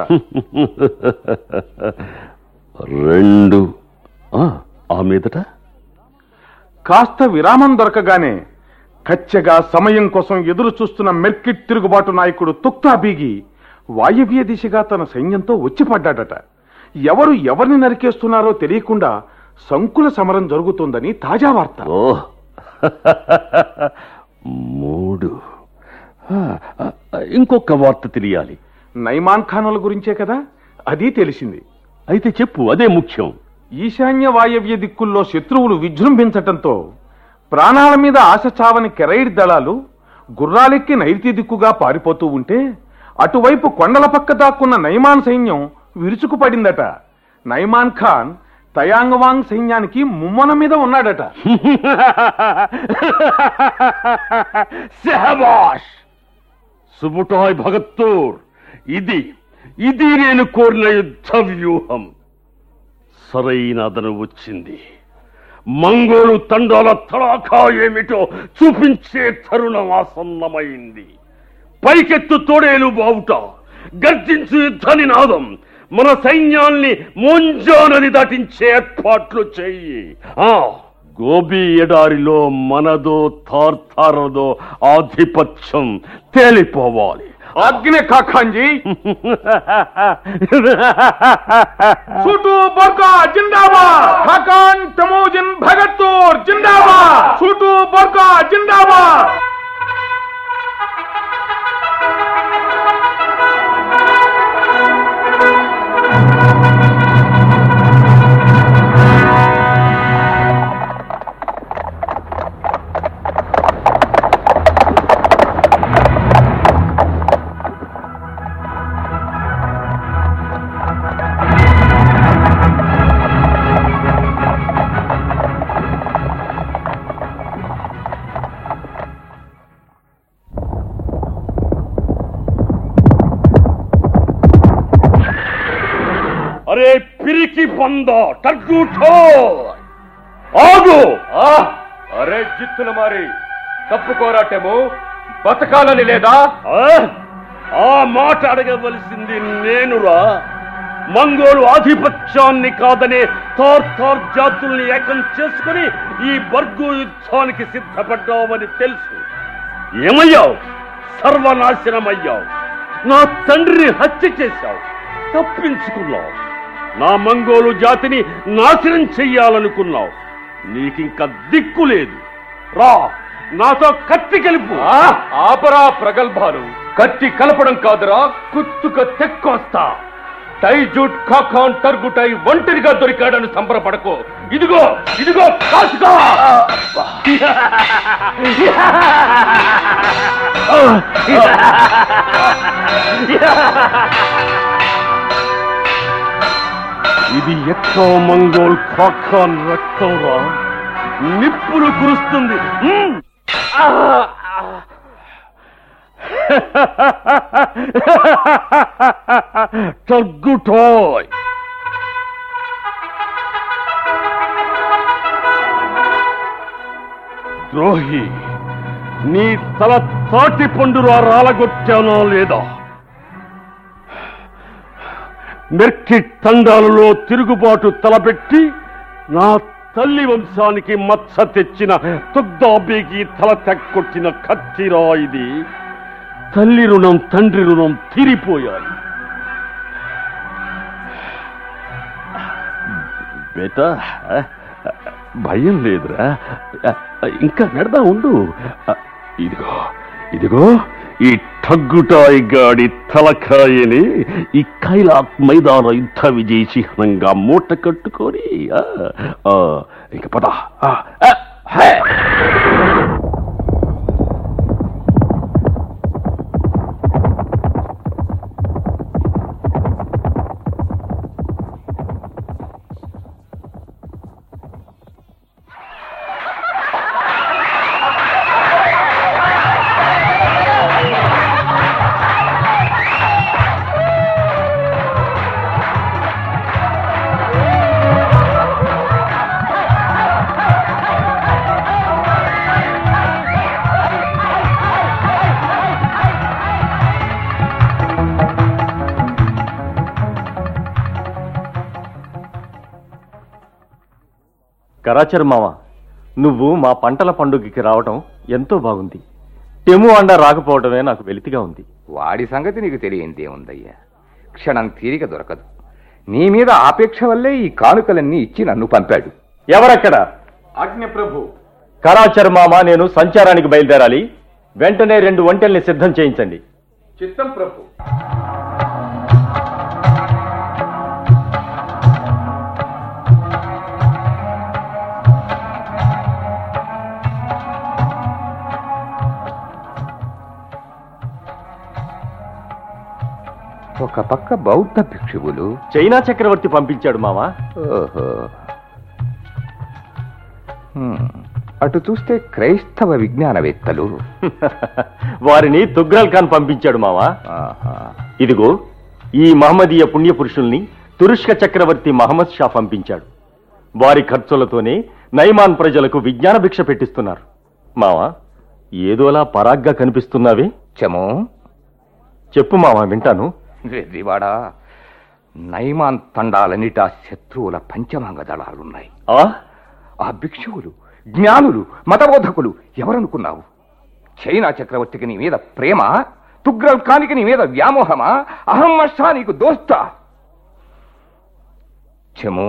Speaker 3: రెండు ఆ, ఆ మీదట
Speaker 1: కాస్త విరామం దొరకగానే కచ్చగా సమయం కోసం ఎదురు చూస్తున్న మెర్కిట్ తిరుగుబాటు నాయకుడు తుక్తా బీగి వాయవ్య దిశగా తన సైన్యంతో వచ్చిపడ్డాడట ఎవరు ఎవరిని నరికేస్తున్నారో తెలియకుండా సంకుల సమరం జరుగుతోందని తాజా వార్త
Speaker 3: ఓ మూడు ఆ, ఆ, ఇంకొక వార్త తెలియాలి
Speaker 1: నైమాన్ ఖానుల గురించే కదా అది తెలిసింది
Speaker 3: అయితే చెప్పు అదే ముఖ్యం
Speaker 1: ఈశాన్య వాయవ్య దిక్కుల్లో శత్రువులు విజృంభించటంతో ప్రాణాల మీద ఆశ చావని కెరైడ్ దళాలు గుర్రాలెక్కి నైరుతి దిక్కుగా పారిపోతూ ఉంటే అటువైపు కొండల పక్క దాక్కున్న నైమాన్ సైన్యం విరుచుకుపడిందట నైమాన్ ఖాన్ తయాంగవాంగ్ సైన్యానికి ముమ్మన మీద ఉన్నాడట
Speaker 3: శహబాష్ సుబుటాయ్ భగత్తూర్ ఇది ఇది నేను కోరిన యుద్ధ వ్యూహం సరైన అదను వచ్చింది మంగోలు తండాల తడాఖా ఏమిటో చూపించే తరుణం ఆసన్నమైంది పైకెత్తు తోడేలు బావుట గర్జించు యుద్ధ నినాదం మన సైన్యాల్ని మోంజా నది దాటించే ఏర్పాట్లు చెయ్యి ఆ గోబీ ఎడారిలో మనదో తార్తారదో ఆధిపత్యం తేలిపోవాలి
Speaker 1: ఆజ్ఞ ఖాఖాంజీ సూటు బోర్కా జిందాబాద్ ఖాకాన్ తమోజిన్ భగత్తూర్ జిందాబాద్ సూటు బోర్కా జిందాబాద్
Speaker 3: అరే పిరికి పంద టగ్గుఠో ఆగు
Speaker 10: అరే జిత్తుల మారి తప్పుకోరాటేమో బతకాలని లేదా
Speaker 3: ఆ? ఆ మాట అడగవలసింది నేనురా మంగోలు ఆధిపత్యాన్ని కాదనే తార్ జాతుల్ని ఏకం చేసుకుని ఈ బర్గు యుద్ధానికి సిద్ధపడ్డామని తెలుసు ఏమయ్యావు సర్వనాశనమయ్యావు నా తండ్రిని హత్య చేశావు తప్పించుకున్నావు నా మంగోలు జాతిని నాశనం చెయ్యాలనుకున్నావు నీకింక దిక్కు లేదు రా నాతో కత్తి కలిపు
Speaker 10: ఆపరా ప్రగల్భాలు కత్తి కలపడం కాదురా కుత్తుక తెక్కొస్తా టైజూట్ ఖాఖాన్ టర్గుటై ఒంటరిగా దొరికాడని సంబరపడకు ఇదిగో ఇదిగో కాసుకో
Speaker 3: ఇది ఎక్కో మంగోల్ ఖాఖాన్ రక్తం రా నిప్పులు కురుస్తుంది హ్మ్. టగ్గుటోయ్ ద్రోహి నీ తల తాటి పండురా రాలగొట్టానో లేదా మెర్కి తండాలలో తిరుగుబాటు తలపెట్టి నా తల్లి వంశానికి మచ్చ తెచ్చిన తుగ్దాబీకి తల తెక్కొట్టిన కత్తిరా ఇది తల్లి రుణం తండ్రి రుణం తీరిపోయాయి బేటా భయం లేదురా ఇంకా పెడదా ఉండు ఇదిగో ఇదిగో ఈ ఠగ్గుటాయి గాడి తలకాయని ఈ కైలాక్ మైదాన యుద్ధ విజయ చిహ్నంగా మూట కట్టుకొని ఆ, ఆ, ఇక పద ఆ, ఆ, హే.
Speaker 7: కరాచర్ మామ నువ్వు మా పంటల పండుగకి రావటం ఎంతో బాగుంది టెము అండ రాకపోవడమే నాకు వెలితిగా ఉంది
Speaker 10: వాడి సంగతి నీకు తెలియందేముందయ్యా క్షణం తీరిక దొరకదు నీ మీద ఆపేక్ష వల్లే ఈ కానుకలన్నీ ఇచ్చి నన్ను పంపాడు
Speaker 7: ఎవరక్కడ
Speaker 1: ఆజ్ఞ ప్రభు
Speaker 7: కరాచర్ మామ నేను సంచారానికి బయలుదేరాలి వెంటనే రెండు వంటల్ని సిద్ధం చేయించండి
Speaker 1: చిత్తం ప్రభు
Speaker 10: ఒక పక్క బౌద్ధ భిక్షువులు
Speaker 7: చైనా చక్రవర్తి పంపించాడు మామ
Speaker 10: ఓహో హ్మ్. అటు చూస్తే క్రైస్తవ విజ్ఞానవేత్తలు
Speaker 7: వారిని తుగ్రల్ ఖాన్ పంపించాడు మావా ఇదిగో ఈ మహమ్మదీయ పుణ్యపురుషుల్ని తురుష్క చక్రవర్తి మహమ్మద్ షా పంపించాడు వారి ఖర్చులతోనే నైమాన్ ప్రజలకు విజ్ఞాన భిక్ష పెట్టిస్తున్నారు మావా ఏదోలా పరాగ్గా కనిపిస్తున్నావే
Speaker 10: చమో
Speaker 7: చెప్పు మావా వింటాను
Speaker 10: వెర్రివాడా నైమాన్ తండాలన్నిటా శత్రువుల పంచమాంగ దళాలున్నాయి
Speaker 7: ఆ
Speaker 10: ఆ భిక్షువులు జ్ఞానులు మతబోధకులు ఎవరనుకున్నావు చైనా చక్రవర్తికి నీ మీద ప్రేమ తుగ్రల్ ఖానికి నీ మీద వ్యామోహమా అహమ్మద్ షా నీకు దోస్తా చమో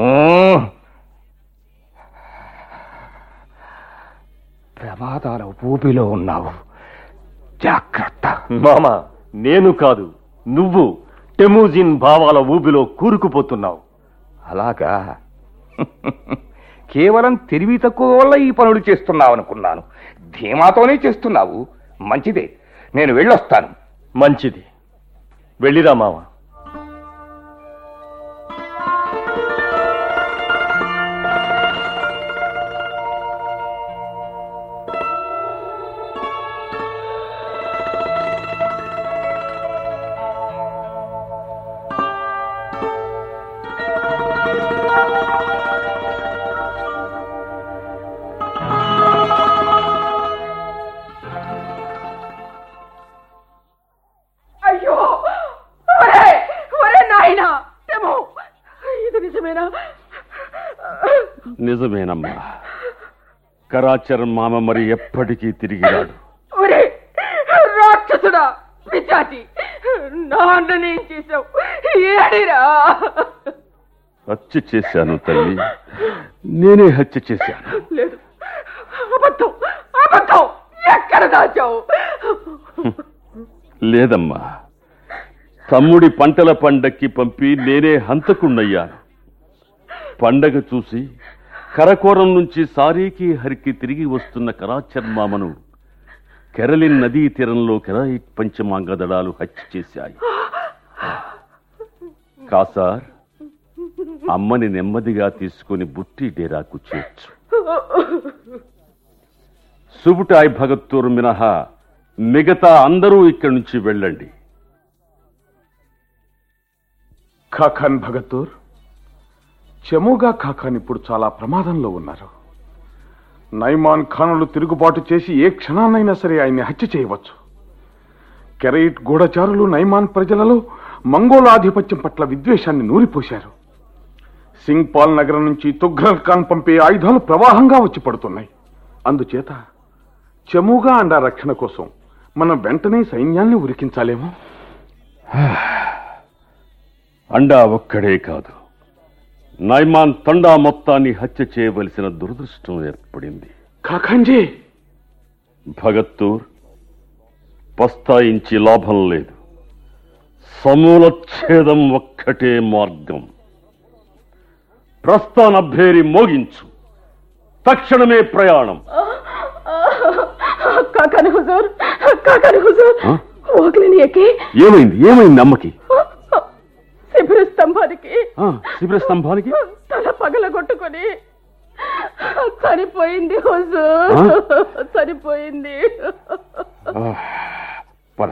Speaker 10: ప్రమాదాల ఊపిలో ఉన్నావు జాగ్రత్త
Speaker 7: మామా నేను కాదు నువ్వు టెమూజిన్ భావాల ఊబిలో కూరుకుపోతున్నావు
Speaker 10: అలాగా కేవలం తెలివి తక్కువ వల్ల ఈ పనులు చేస్తున్నావు అనుకున్నాను ధీమాతోనే చేస్తున్నావు మంచిదే నేను వెళ్ళొస్తాను
Speaker 7: మంచిది వెళ్ళిరా మావా
Speaker 13: అయ్యో ఒరే ఒరే నాయనా ఏమో ఇది నిజమేనా
Speaker 3: నిజమేనమ్మా కరాచర్ మామ మరి ఎప్పటికీ తిరిగి రాడు
Speaker 13: ఒరే రాక్షసుడా పిచాచి నా అన్ననేం చేసావు ఏడిరా
Speaker 3: హత్య చేశాను తల్లి నేనే హత్య చేశాను
Speaker 13: లేదు అబద్ధం అబద్ధం ఎక్కడ దాచావు
Speaker 3: లేదమ్మా తమ్ముడి పంటల పండక్కి పంపి నేనే హంతకుణ్ణయ్యాను పండగ చూసి కరకోరం నుంచి సారీకి హరికి తిరిగి వస్తున్న కరాచర్ మామను కెరలిన్ నదీ తీరంలో కెరాయిట్ పంచమాంగ దళాలు హత్య చేశాయి కాసార్ అమ్మని నెమ్మదిగా తీసుకుని బుట్టి డేరాకు చేర్చు సుబుటాయ్ భగత్తూరు మినహా మిగతా అందరూ ఇక్కడి నుంచి వెళ్ళండి
Speaker 1: ఖాఖాన్ భగతూర్ చమోగా ఖాఖాన్ ఇప్పుడు చాలా ప్రమాదంలో ఉన్నారు నైమాన్ ఖానులు తిరుగుబాటు చేసి ఏ క్షణాన్నైనా సరే ఆయన్ని హత్య చేయవచ్చు కెరైట్ గూఢచారులు నైమాన్ ప్రజలలో మంగోల ఆధిపత్యం పట్ల విద్వేషాన్ని నూరిపోశారు సింగ్పాల్ నగరం నుంచి తుఘ్రల్ ఖాన్ పంపే ఆయుధాలు ప్రవాహంగా వచ్చి పడుతున్నాయి అందుచేత చమూగా అండా రక్షణ కోసం మనం వెంటనే సైన్యాన్ని ఉరికించాలేమో
Speaker 3: అండా ఒక్కడే కాదు నైమాన్ తండా మొత్తాన్ని హత్య చేయవలసిన దురదృష్టం ఏర్పడింది
Speaker 1: కాకాంజీ
Speaker 3: భగత్తూర్ పస్తాయించి లాభం లేదు సమూలఛేదం ఒక్కటే మార్గం ప్రస్థాన భేరి మోగించు తక్షణమే ప్రయాణం
Speaker 13: కాకాని హుజూర్ కాకాని హుజూర్
Speaker 3: ఆ?
Speaker 13: ఓకలిని ఎక్కి
Speaker 3: ఏమైంది ఏమైంది అమ్మకి
Speaker 13: శిబిర స్తంభానికి
Speaker 3: ఆ, శిబిర స్తంభానికి
Speaker 13: తల పగలగొట్టుకొని చనిపోయింది హుజూర్ చనిపోయింది
Speaker 3: ఆ, పద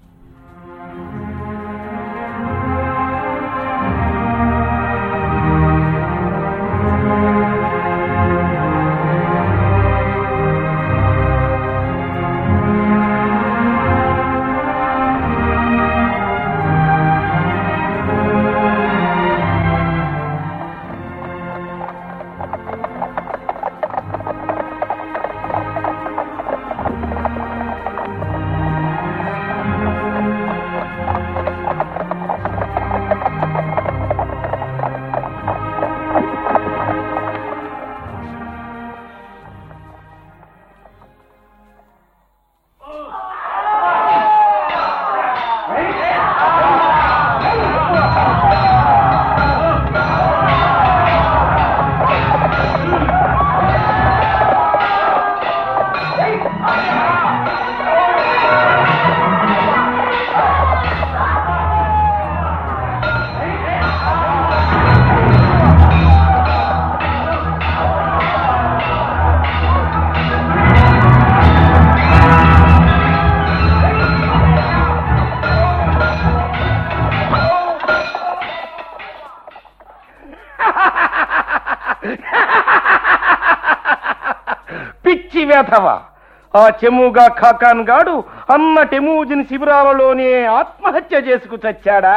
Speaker 14: పిచ్చి వేధవ ఆ చెముగా ఖాకాన్ గాడు అన్న టెమూజిన్ శిబిరాలలోనే ఆత్మహత్య చేసుకు చచ్చాడా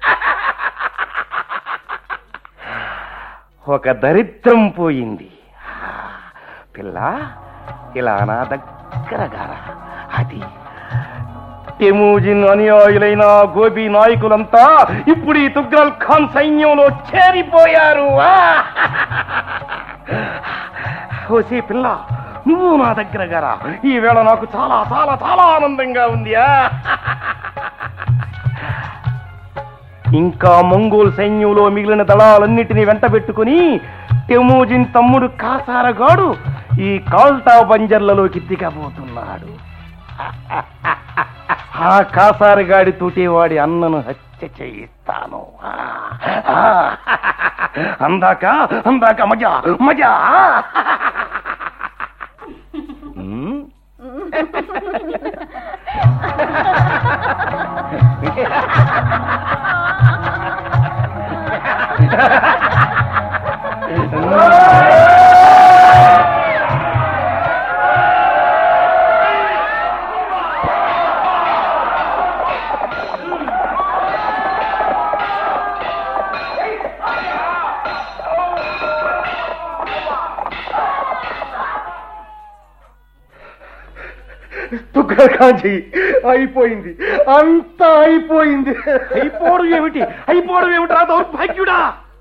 Speaker 14: ఒక దరిద్రం పోయింది పిల్ల ఇలా నా దగ్గర గారా అది టెమూజిన్ అనుయాయులైన గోబీ నాయకులంతా ఇప్పుడు ఈ తుగ్రల్ ఖాన్ సైన్యంలో చేరిపోయారు ఆ! ఓసే పిల్ల నువ్వు నా దగ్గర గారా ఈ వేళ నాకు చాలా చాలా చాలా ఆనందంగా ఉంది ఆ! ఇంకా మంగోల్ సైన్యంలో మిగిలిన దళాలన్నిటినీ వెంట పెట్టుకుని టెమూజిన్ తమ్ముడు కాసారగాడు ఈ కాల్టా బంజర్లలోకి దిగబోతున్నాడు ఆ కాసారగాడితోటి వాడి అన్నను హత్య చేయిస్తాను ఆ, ఆ, అందాక అందాక మజా మజా ఉమ్. తుగ్గకాంచి అయిపోయింది అంతా అయిపోయింది అయిపోవడం ఏమిటి అయిపోవడం ఏమిటి రా దౌర్భాగ్యుడా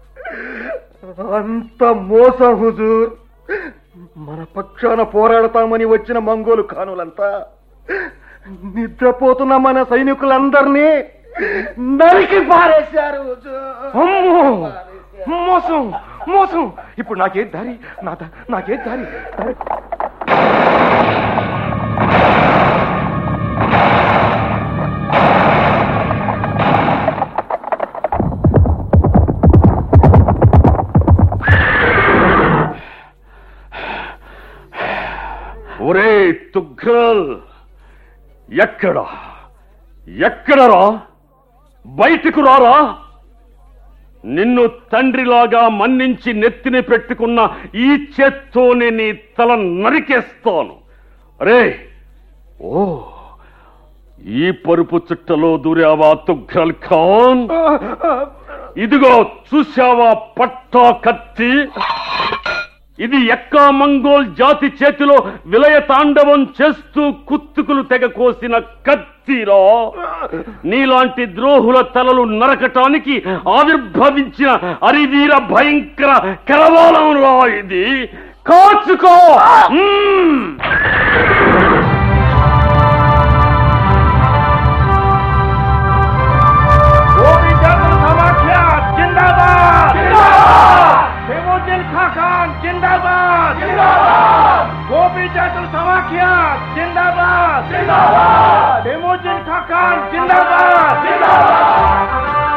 Speaker 14: అంత మోసం హుజూర్ మన పక్షాన పోరాడతామని వచ్చిన మంగోలు ఖానులంతా నిద్రపోతున్న మన సైనికులందరినీ నరికి పారేశారు అమ్మో! మోసం మోసం ఇప్పుడు నాకే దారి నా దా- నాకే దారి దారి
Speaker 3: ఒరే తుగ్రల్ ఎక్కడ ఎక్కడరా బయటకు రారా నిన్ను తండ్రిలాగా మన్నించి నెత్తిని పెట్టుకున్న ఈ చేత్తోనే నీ తల నరికేస్తాను రే ఓ ఈ పరుపు చుట్టలో దూరావా తుగ్రల్ ఖాన్ ఇదిగో చూశావా పట్టా కత్తి ఇది ఎక్కా మంగోల్ జాతి చేతిలో విలయ తాండవం చేస్తూ కుత్తుకులు తెగ కోసిన కత్తిరా నీలాంటి ద్రోహుల తలలు నరకటానికి ఆవిర్భవించిన అరివీర భయంకర కరవాలం రా ఇది కాచుకో మ్మ్!
Speaker 10: గోపి జాతుల సమాఖ్య జిందాబాద్ జిందాబాద్ డెమోజిన్ ఖాకాన్ జిందాబాద్ జిందాబాద్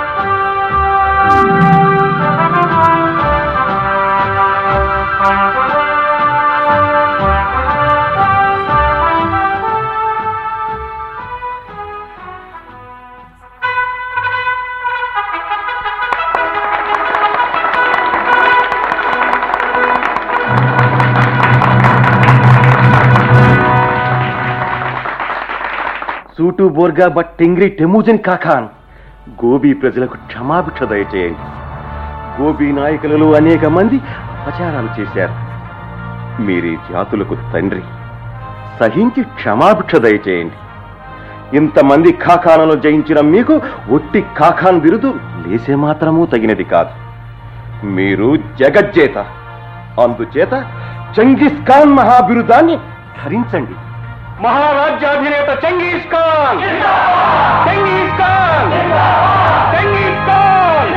Speaker 14: సూటు బోర్గా బట్ టెంగ్రి టెమూజన్ కాఖాన్ గోబీ ప్రజలకు క్షమాభిక్ష దయచేయండి గోబీ నాయకులలో అనేక మంది అపచారాలు చేశారు మీరీ జాతులకు తండ్రి సహించి క్షమాభిక్ష దయచేయండి ఇంతమంది ఖాఖాలను జయించిన మీకు ఒట్టి ఖాఖాన్ బిరుదు లేసే మాత్రమూ తగినది కాదు మీరు జగజ్జేత అందుచేత చంగిస్ ఖాన్ మహాబిరుదాన్ని ధరించండి మహారాజ్యాధినేత చంగీస్ ఖాన్ చంగీస్ ఖాన్ చంగీస్ ఖాన్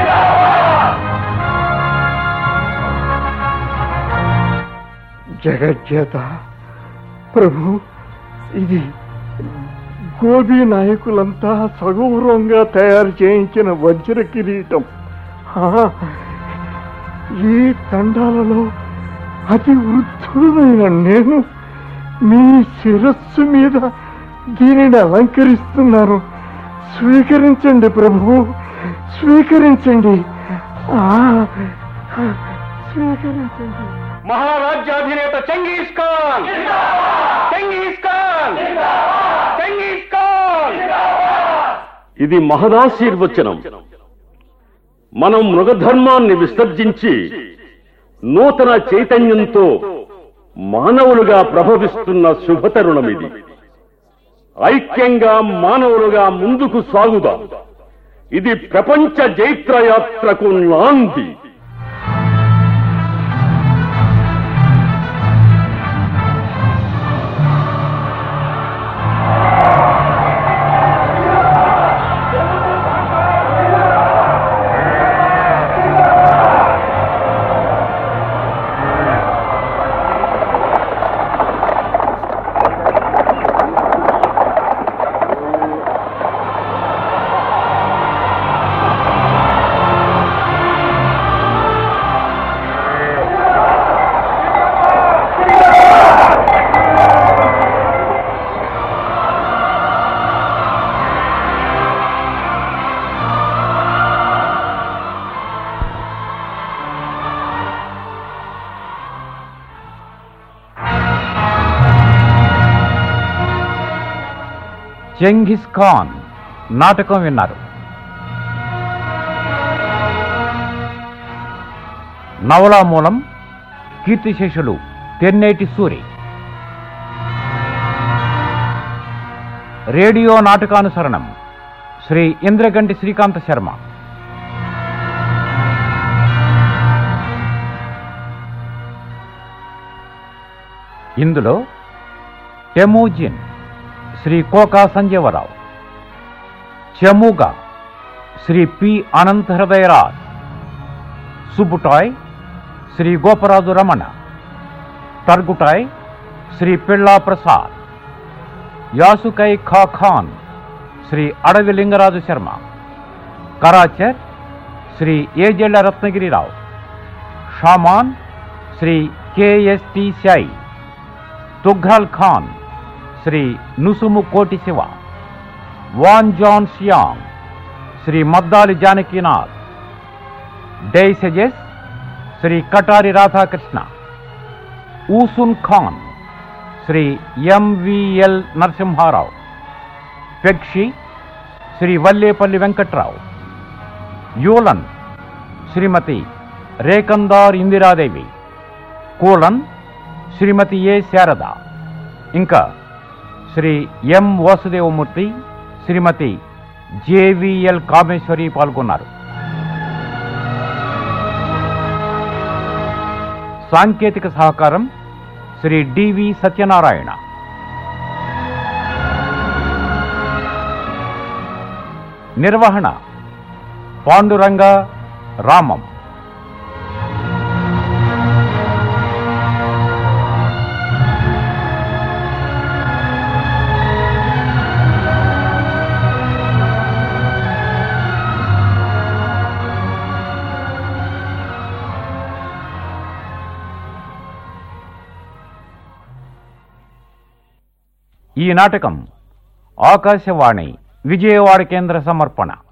Speaker 10: జగజ్జేత ప్రభు ఇది గోబీ నాయకులంతా సగౌరవంగా తయారు చేయించిన వజ్ర కిరీటం ఆ, ఈ తండాలలో అతి వృద్ధుడైన నేను మీ శిరస్సు మీద దీనిని అలంకరిస్తున్నాను స్వీకరించండి ప్రభు స్వీకరించండి ఆ, స్వీకరించండి
Speaker 14: మహారాజ్యాధినేత చంగీస్ ఖాన్ చంగీస్ ఖాన్ చంగీస్ ఖాన్
Speaker 3: ఇది మహదాశీర్వచనం మనం మృగధర్మాన్ని విసర్జించి నూతన చైతన్యంతో మానవులుగా ప్రభవిస్తున్న శుభతరుణం ఇది ఐక్యంగా మానవులుగా ముందుకు సాగుదాం ఇది ప్రపంచ జైత్రయాత్రకు నాంది
Speaker 15: చెంఘిస్ ఖాన్ నాటకం విన్నారు నవలా మూలం కీర్తిశేషులు తెన్నేటి సూరి రేడియో నాటకానుసరణం శ్రీ ఇంద్రగంటి శ్రీకాంత శర్మ ఇందులో Temujin Shri Koka Sanjeevarao Chemuga Shri P Anantha Hrudayaraj Subutai Shri Gopparaju Ramana Targutai Shri Pilla Prasad Yesugei ఖా ఖాన్ శ్రీ అడవి Lingaraju Sharma కరాచర్ Shri ఏజెళ్ల రత్నగిరిరావు షామాన్ Shri కెఎస్టి Sai తుఘ్రల్ Khan Shri Nusumu Koti Siva Wan Jan Siang Shri Maddali Janakinath డైసెజెస్ Shri Katari Radhakrishna Usun Khan Shri MVL Narasimharao పెక్షి Shri Vallepalli Venkatrao Yulan Shrimati Rekandar Indiradevi Khulan Shrimati A Sarada ఇంకా శ్రీ ఎం వాసుదేవమూర్తి శ్రీమతి జేవిఎల్ కామేశ్వరి పాల్గొన్నారు సాంకేతిక సహకారం శ్రీ డివి సత్యనారాయణ నిర్వహణ పాండురంగ రామం ఈ నాటకం ఆకాశవాణి విజయవాడ కేంద్ర సమర్పణ